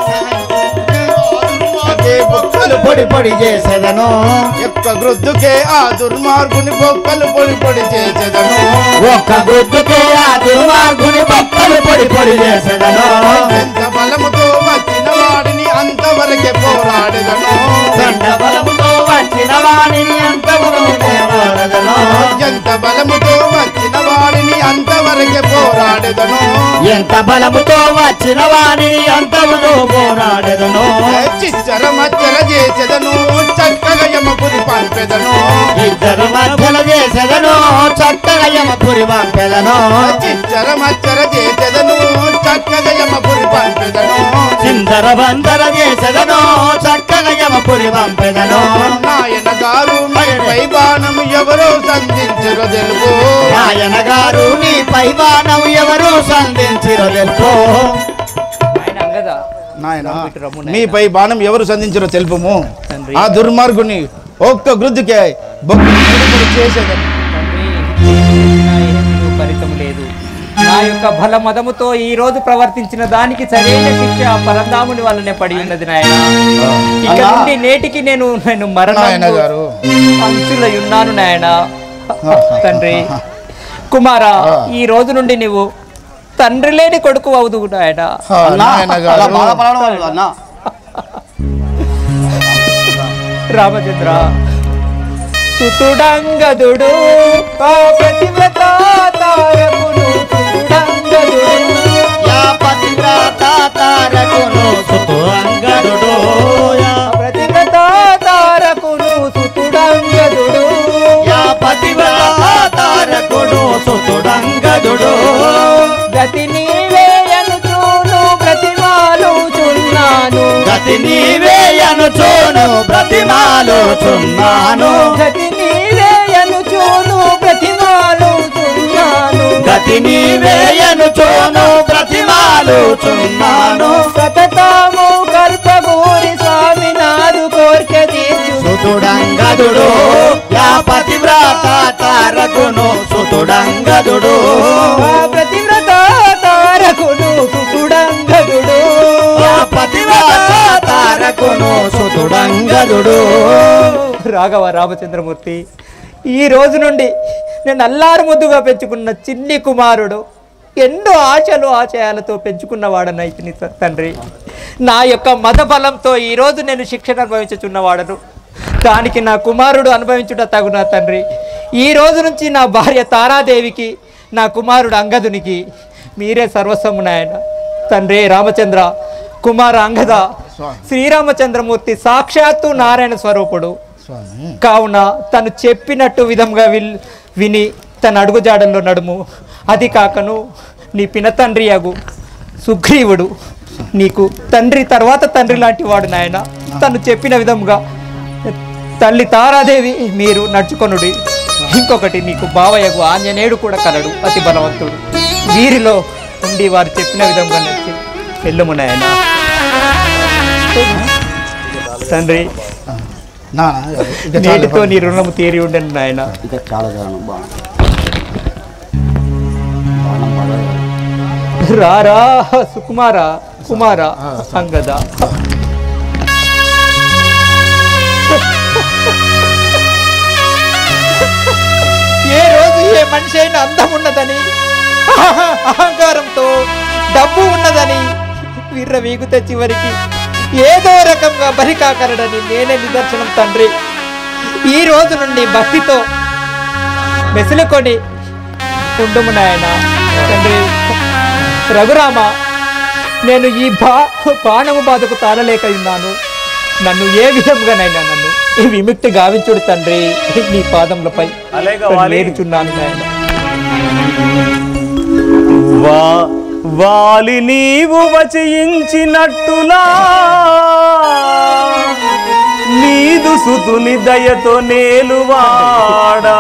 అదే బొక్కలు పొడి పొడి చేసేదను ఒక్క వృద్ధుకే ఆ దుర్మార్గుని బొక్కలు పొడి పొడి చేసేదను ఒక్క గుద్దుకే ఆ దుర్మార్గుని బొక్కలు పొడి పొడి చేసేదను ఎంత బలముతో వచ్చిన వాడిని అంతవరకే పోరాడేదను దండ బలముతో వచ్చిన వాణిని అంతవరకే పోరదను ఎంత బలముతో వచ్చిన వాడిని అంతవరకే పోరాడేదను ఎంత బలముతో వచ్చిన వాణిని అంతముతో పోరాడెదను చిచ్చర మచ్చర చేసేదను చక్కగా యమపురి పంపెదను ఇద్దరు మధ్యల చేసేదను చక్కగా యమపురి పంపెదను చిచ్చర మచ్చర చేసేదను చక్కగా యమపురి పంపెదను చిందర బందర చేసేదను చక్కగా యమపురి పంపెదను నాయన గారు మీపై బాణం ఎవరో సంధించరు తెలుపు నాయన గారు నీ పైవానం ఎవరు సంధించిరో తెలుపు ఆయన అంగదా నాయన ఇటు రమ్ము నాయనా. మీపై బాణం ఎవరు సంధించరో తెలుపము తండ్రి. ఆ దుర్మార్గుని ఒక్క గృద్దుకే బొక్క చేసేదని తండ్రి నా ఏమీ ఫలితం లేదు నా యొక్క బల మదముతో ఈ రోజు ప్రవర్తించిన దానికి సరైన శిక్ష ఆ పరంధాముని వల్లనే పడి ఉన్నది నాయన ఇక అలా. నుండి నేటికి నేను నేను నాయన మరణ గారు. అంచులై ఉన్నాను నాయన తండ్రి కుమారా ఈ రోజు నుండి నువ్వు తండ్రి లేని కొడుకు అవుదు నాయన నాయన అలా గారు బాధపడడం వల్ల అన్న రామచంద్ర సుతుడంగదుడు ఆ ప్రతివ్రత తారకుడు సుతుడంగదుడు యా పతివ్రత తారకును సుతురంగదుడు ఆ ప్రతివ్రత తారకును సుతుడంగదుడు యా పతివ్రత తారకుడు సుతుడంగదుడు గతి నీవే అనుచూను ప్రతిమాలు చున్నాను గతి నీవే అనుచోను ప్రతిమాలు చున్నాను గతి నీవే అనుచూను ప్రతిమాలు చున్నాను గతి నీవే అనుచోను ప్రతిమాలు చున్నాను సతతాము గర్భగూరి స్వామి నాదు కోరిక తీర్చు సుతుడంగదుడు యా పతివ్రత తారకును సుతుడంగదుడు ఆ ప్రతివ్రత తారకుడు సుతుడంగదుడు యా పతివ్రత తారకును సుతుడంగదుడు రాఘవ రామచంద్రమూర్తి ఈ రోజు నుండి నేను అల్లారు ముద్దుగా పెంచుకున్న చిన్ని కుమారుడు ఎన్నో ఆశలు ఆశయాలతో పెంచుకున్నవాడనైతిని తండ్రి నా యొక్క మత బలంతో ఈరోజు నేను శిక్షణ అనుభవించుచున్నవాడను దానికి నా కుమారుడు అనుభవించుట తగునా తండ్రి ఈ రోజు నుంచి నా భార్య తారాదేవికి నా కుమారుడు అంగదునికి మీరే సర్వస్వము నాయన తండ్రి రామచంద్ర కుమార అంగద శ్రీరామచంద్రమూర్తి సాక్షాత్తు నారాయణ స్వరూపుడు కావున తను చెప్పినట్టు విధంగా విల్ విని తన అడుగుజాడల్లో నడుము అది కాకను నీ పినతండ్రి అగు సుగ్రీవుడు నీకు తండ్రి తర్వాత తండ్రి లాంటి వాడు నాయన తను చెప్పిన విధముగా తల్లి తారాదేవి మీరు నడుచుకొనుడి ఇంకొకటి నీకు బావయ్యకు ఆంజనేయుడు కూడా కలడు అతి బలవంతుడు వీరిలో ఉండి వారు చెప్పిన విధంగా నడిచి వెళ్ళము నాయన తండ్రి నా ఇక చాలు. నేటితో నీ రుణము తీరి ఉండను నాయన ఇక చాలా చాలా బాగుంది రారా సుకుమార కుమార అంగద ఏ రోజు ఏ మనిషి అయినా అందం ఉన్నదని అహంకారంతో డబ్బు ఉన్నదని వీర్ర వీగుతే చివరికి ఏదో రకంగా బరికాకరడని నేనే నిదర్శనం తండ్రి ఈ రోజు నుండి భక్తితో మెసులుకొని ఉండుము నాయన తండ్రి రఘురామ నేను ఈ బా బాణము బాధకు తాళలేక ఉన్నాను నన్ను ఏ విధంగానైనా నన్ను ఈ విముక్తి గావించుడు తండ్రి నీ పాదములపై అలాగే వాలి. వేడుచున్నాను నాయన వా వాలి నీవు వచయించినట్టులా నీదు సుతుని దయతో నేలువాడా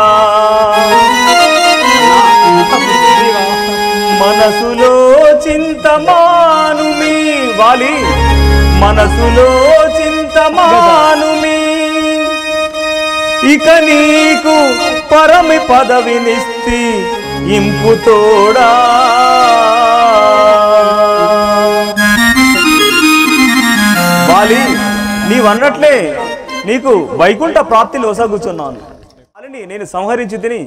మనసులో చింతమాను మీ వాలి మనసులో చింతమాను మీ ఇక నీకు పరమి పదవినిస్తి ఇంపు తోడా వాలి నీవన్నట్లే నీకు వైకుంఠ ప్రాప్తిని ఒసగుచున్నాను వాలిని నేను సంహరించి తిని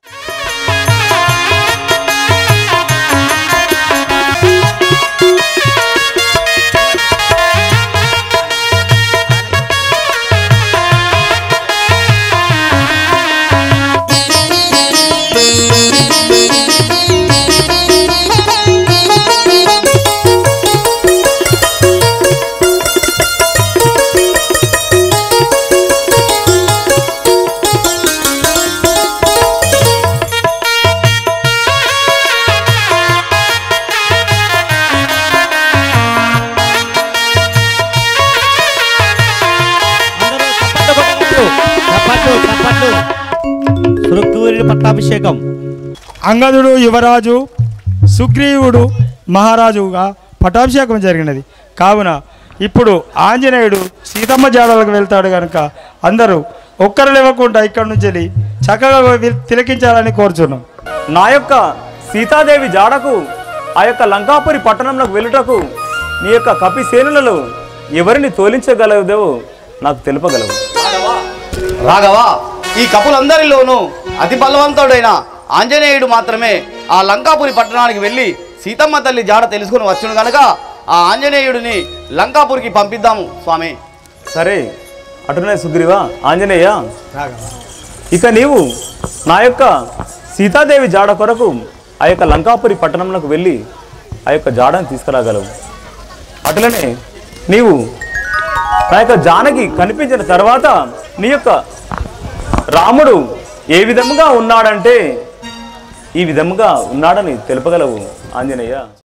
సురక్తూరి పట్టాభిషేకం అంగదుడు యువరాజు సుగ్రీవుడు మహారాజుగా పట్టాభిషేకం జరిగినది కావున ఇప్పుడు ఆంజనేయుడు సీతమ్మ జాడలకు వెళ్తాడు కనుక అందరూ ఒక్కరు లేవకుండా ఇక్కడి నుంచి వెళ్ళి చక్కగా వి- తిలకించాలని కోరుచున్నాం నా యొక్క సీతాదేవి జాడకు ఆ యొక్క లంకాపురి పట్టణంలోకి వెళ్ళుటకు నీ యొక్క కపిసేనులలో ఎవరిని తోలించగలదో నాకు తెలుపగలవు రాఘవ ఈ కపులందరిలోనూ అతి బలవంతుడైన ఆంజనేయుడు మాత్రమే ఆ లంకాపురి పట్టణానికి వెళ్ళి సీతమ్మ తల్లి జాడ తెలుసుకుని వచ్చును గనక ఆ ఆంజనేయుడిని లంకాపురికి పంపిద్దాము స్వామి సరే అటునే సుగ్రీవా ఆంజనేయ ఇక నీవు నా యొక్క సీతాదేవి జాడ కొరకు ఆ యొక్క లంకాపురి పట్టణంలోకి వెళ్ళి ఆ యొక్క జాడను తీసుకురాగలవు అటులనే నీవు నా యొక్క జానకి కనిపించిన తర్వాత నీ యొక్క రాముడు ఏ విధముగా ఉన్నాడంటే ఈ విధముగా ఉన్నాడని తెలుపగలవు ఆంజనేయ